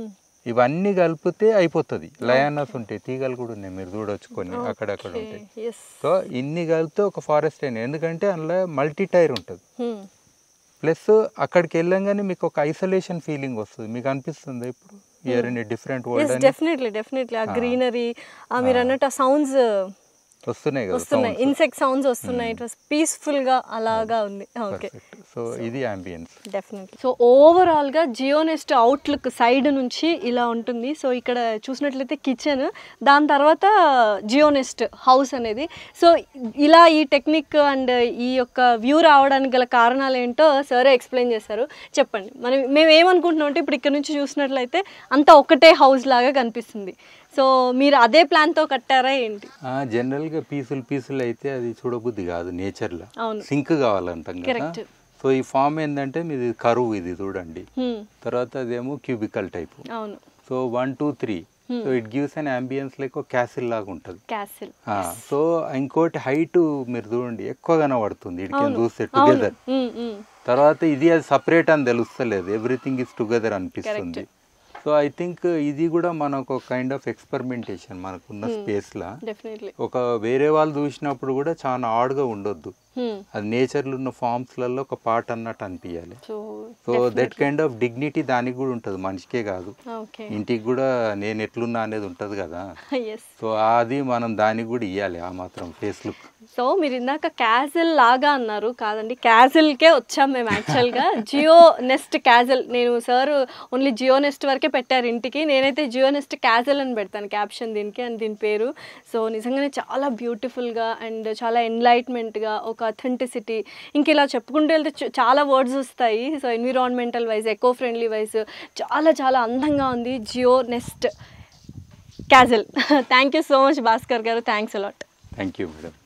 ఇవన్నీ కలిపితే అయిపోతుంది లయానాస్ ఉంటాయి తీగలు కూడా ఉన్నాయి మీరు చూడొచ్చు కొన్ని అక్కడక్కడ ఉంటాయి ఎస్ సో ఇన్ని కలిపితే ఒక ఫారెస్ట్ అయినా ఎందుకంటే అందులో మల్టీ టైర్ ఉంటుంది ప్లస్ అక్కడికి వెళ్ళంగానే మీకు ఒక ఐసోలేషన్ ఫీలింగ్ వస్తుంది మీకు అనిపిస్తుంది ఇప్పుడు here in different world yes అని డెఫినెట్లీ డెఫినెట్లీ ఆ గ్రీనరీ ఆ మీరు అన్నట్టు ఆ సౌండ్స్ వస్తున్నాయి కదా వస్తున్నాయి ఇన్సెక్ట్ సౌండ్స్ వస్తున్నాయి ఇట్ వాస్ పీస్ఫుల్ గా అలాగా ఉంది ఓకే సో ఇది అంబియన్స్ డెఫినెట్లీ సో ఓవరాల్గా జియోనెస్ట్ అవుట్లుక్ సైడ్ నుంచి ఇలా ఉంటుంది సో ఇక్కడ చూసినట్లయితే కిచెన్ దాని తర్వాత జియోనెస్ట్ హౌస్ అనేది సో ఇలా ఈ టెక్నిక్ అండ్ ఈ యొక్క వ్యూ రావడానికి గల కారణాలు ఏంటో సరే ఎక్స్ప్లెయిన్ చేశారు చెప్పండి మనం మేము ఏమనుకుంటున్నాం అంటే ఇప్పుడు ఇక్కడ నుంచి చూసినట్లయితే అంతా ఒకటే హౌస్ లాగా కనిపిస్తుంది సో మీరు అదే ప్లాన్తో కట్టారా ఏంటి జనరల్గా పీసులు పీసులు అయితే అది చూడబుద్ధి కాదు నేచర్లో అవును. సింక్ కావాలంటాం కదా Correct. సో ఈ ఫామ్ ఏంటంటే మీది కరువు ఇది చూడండి Hmm. తర్వాత అదేమో క్యూబికల్ టైపు అవును so one two three so it gives an ambience like castle లాగా ఉంటుంది క్యాసిల్ సో ఇంకోటి హైట్ మీరు చూడండి ఎక్కువ కనబడుతుంది ఇడికి చూస్తే టుగెదర్ తర్వాత ఇది అది సపరేట్ అని తెలుస్తలేదు ఎవ్రీథింగ్ ఇస్ టుగెదర్ అనిపిస్తుంది సో ఐ థింక్ ఇది కూడా మనకు కైండ్ ఆఫ్ ఎక్స్పెరిమెంటేషన్ మనకున్న స్పేస్లో డెఫినెట్లీ ఒక వేరే వాళ్ళు చూసినప్పుడు కూడా చాలా ఆడ్గా ఉండొద్దు అది నేచర్లో ఉన్న ఫామ్స్లలో ఒక పార్ట్ అన్నట్టు అనిపించాలి so so that kind of dignity దానికి కూడా ఉంటుంది మనిషికే కాదు ఓకే ఇంటికి కూడా నేను ఎట్లున్నా అనేది ఉంటుంది కదా ఎస్ సో అది మనం దానికి కూడా ఇవ్వాలి ఆ మాత్రం ఫేస్ లుక్ సో మీరు ఇందాక క్యాజల్ లాగా అన్నారు కాదండి క్యాజల్కే వచ్చాం మేము యాక్చువల్గా జియో నెస్ట్ క్యాజల్ నేను సార్ ఓన్లీ జియో నెస్ట్ వరకే పెట్టారు ఇంటికి నేనైతే జియో నెస్ట్ క్యాజల్ అని పెడతాను క్యాప్షన్ దీనికి అండ్ దీని పేరు సో నిజంగానే చాలా బ్యూటిఫుల్గా అండ్ చాలా ఎన్లైట్మెంట్గా ఒక అథెంటిసిటీ ఇంక ఇలా చెప్పుకుంటూ వెళ్తే చ- చాలా వర్డ్స్ వస్తాయి so environmental wise eco friendly wise చాలా చాలా అందంగా ఉంది GeoNest castle thank you so much Bhaskar గారు thanks a lot thank you madam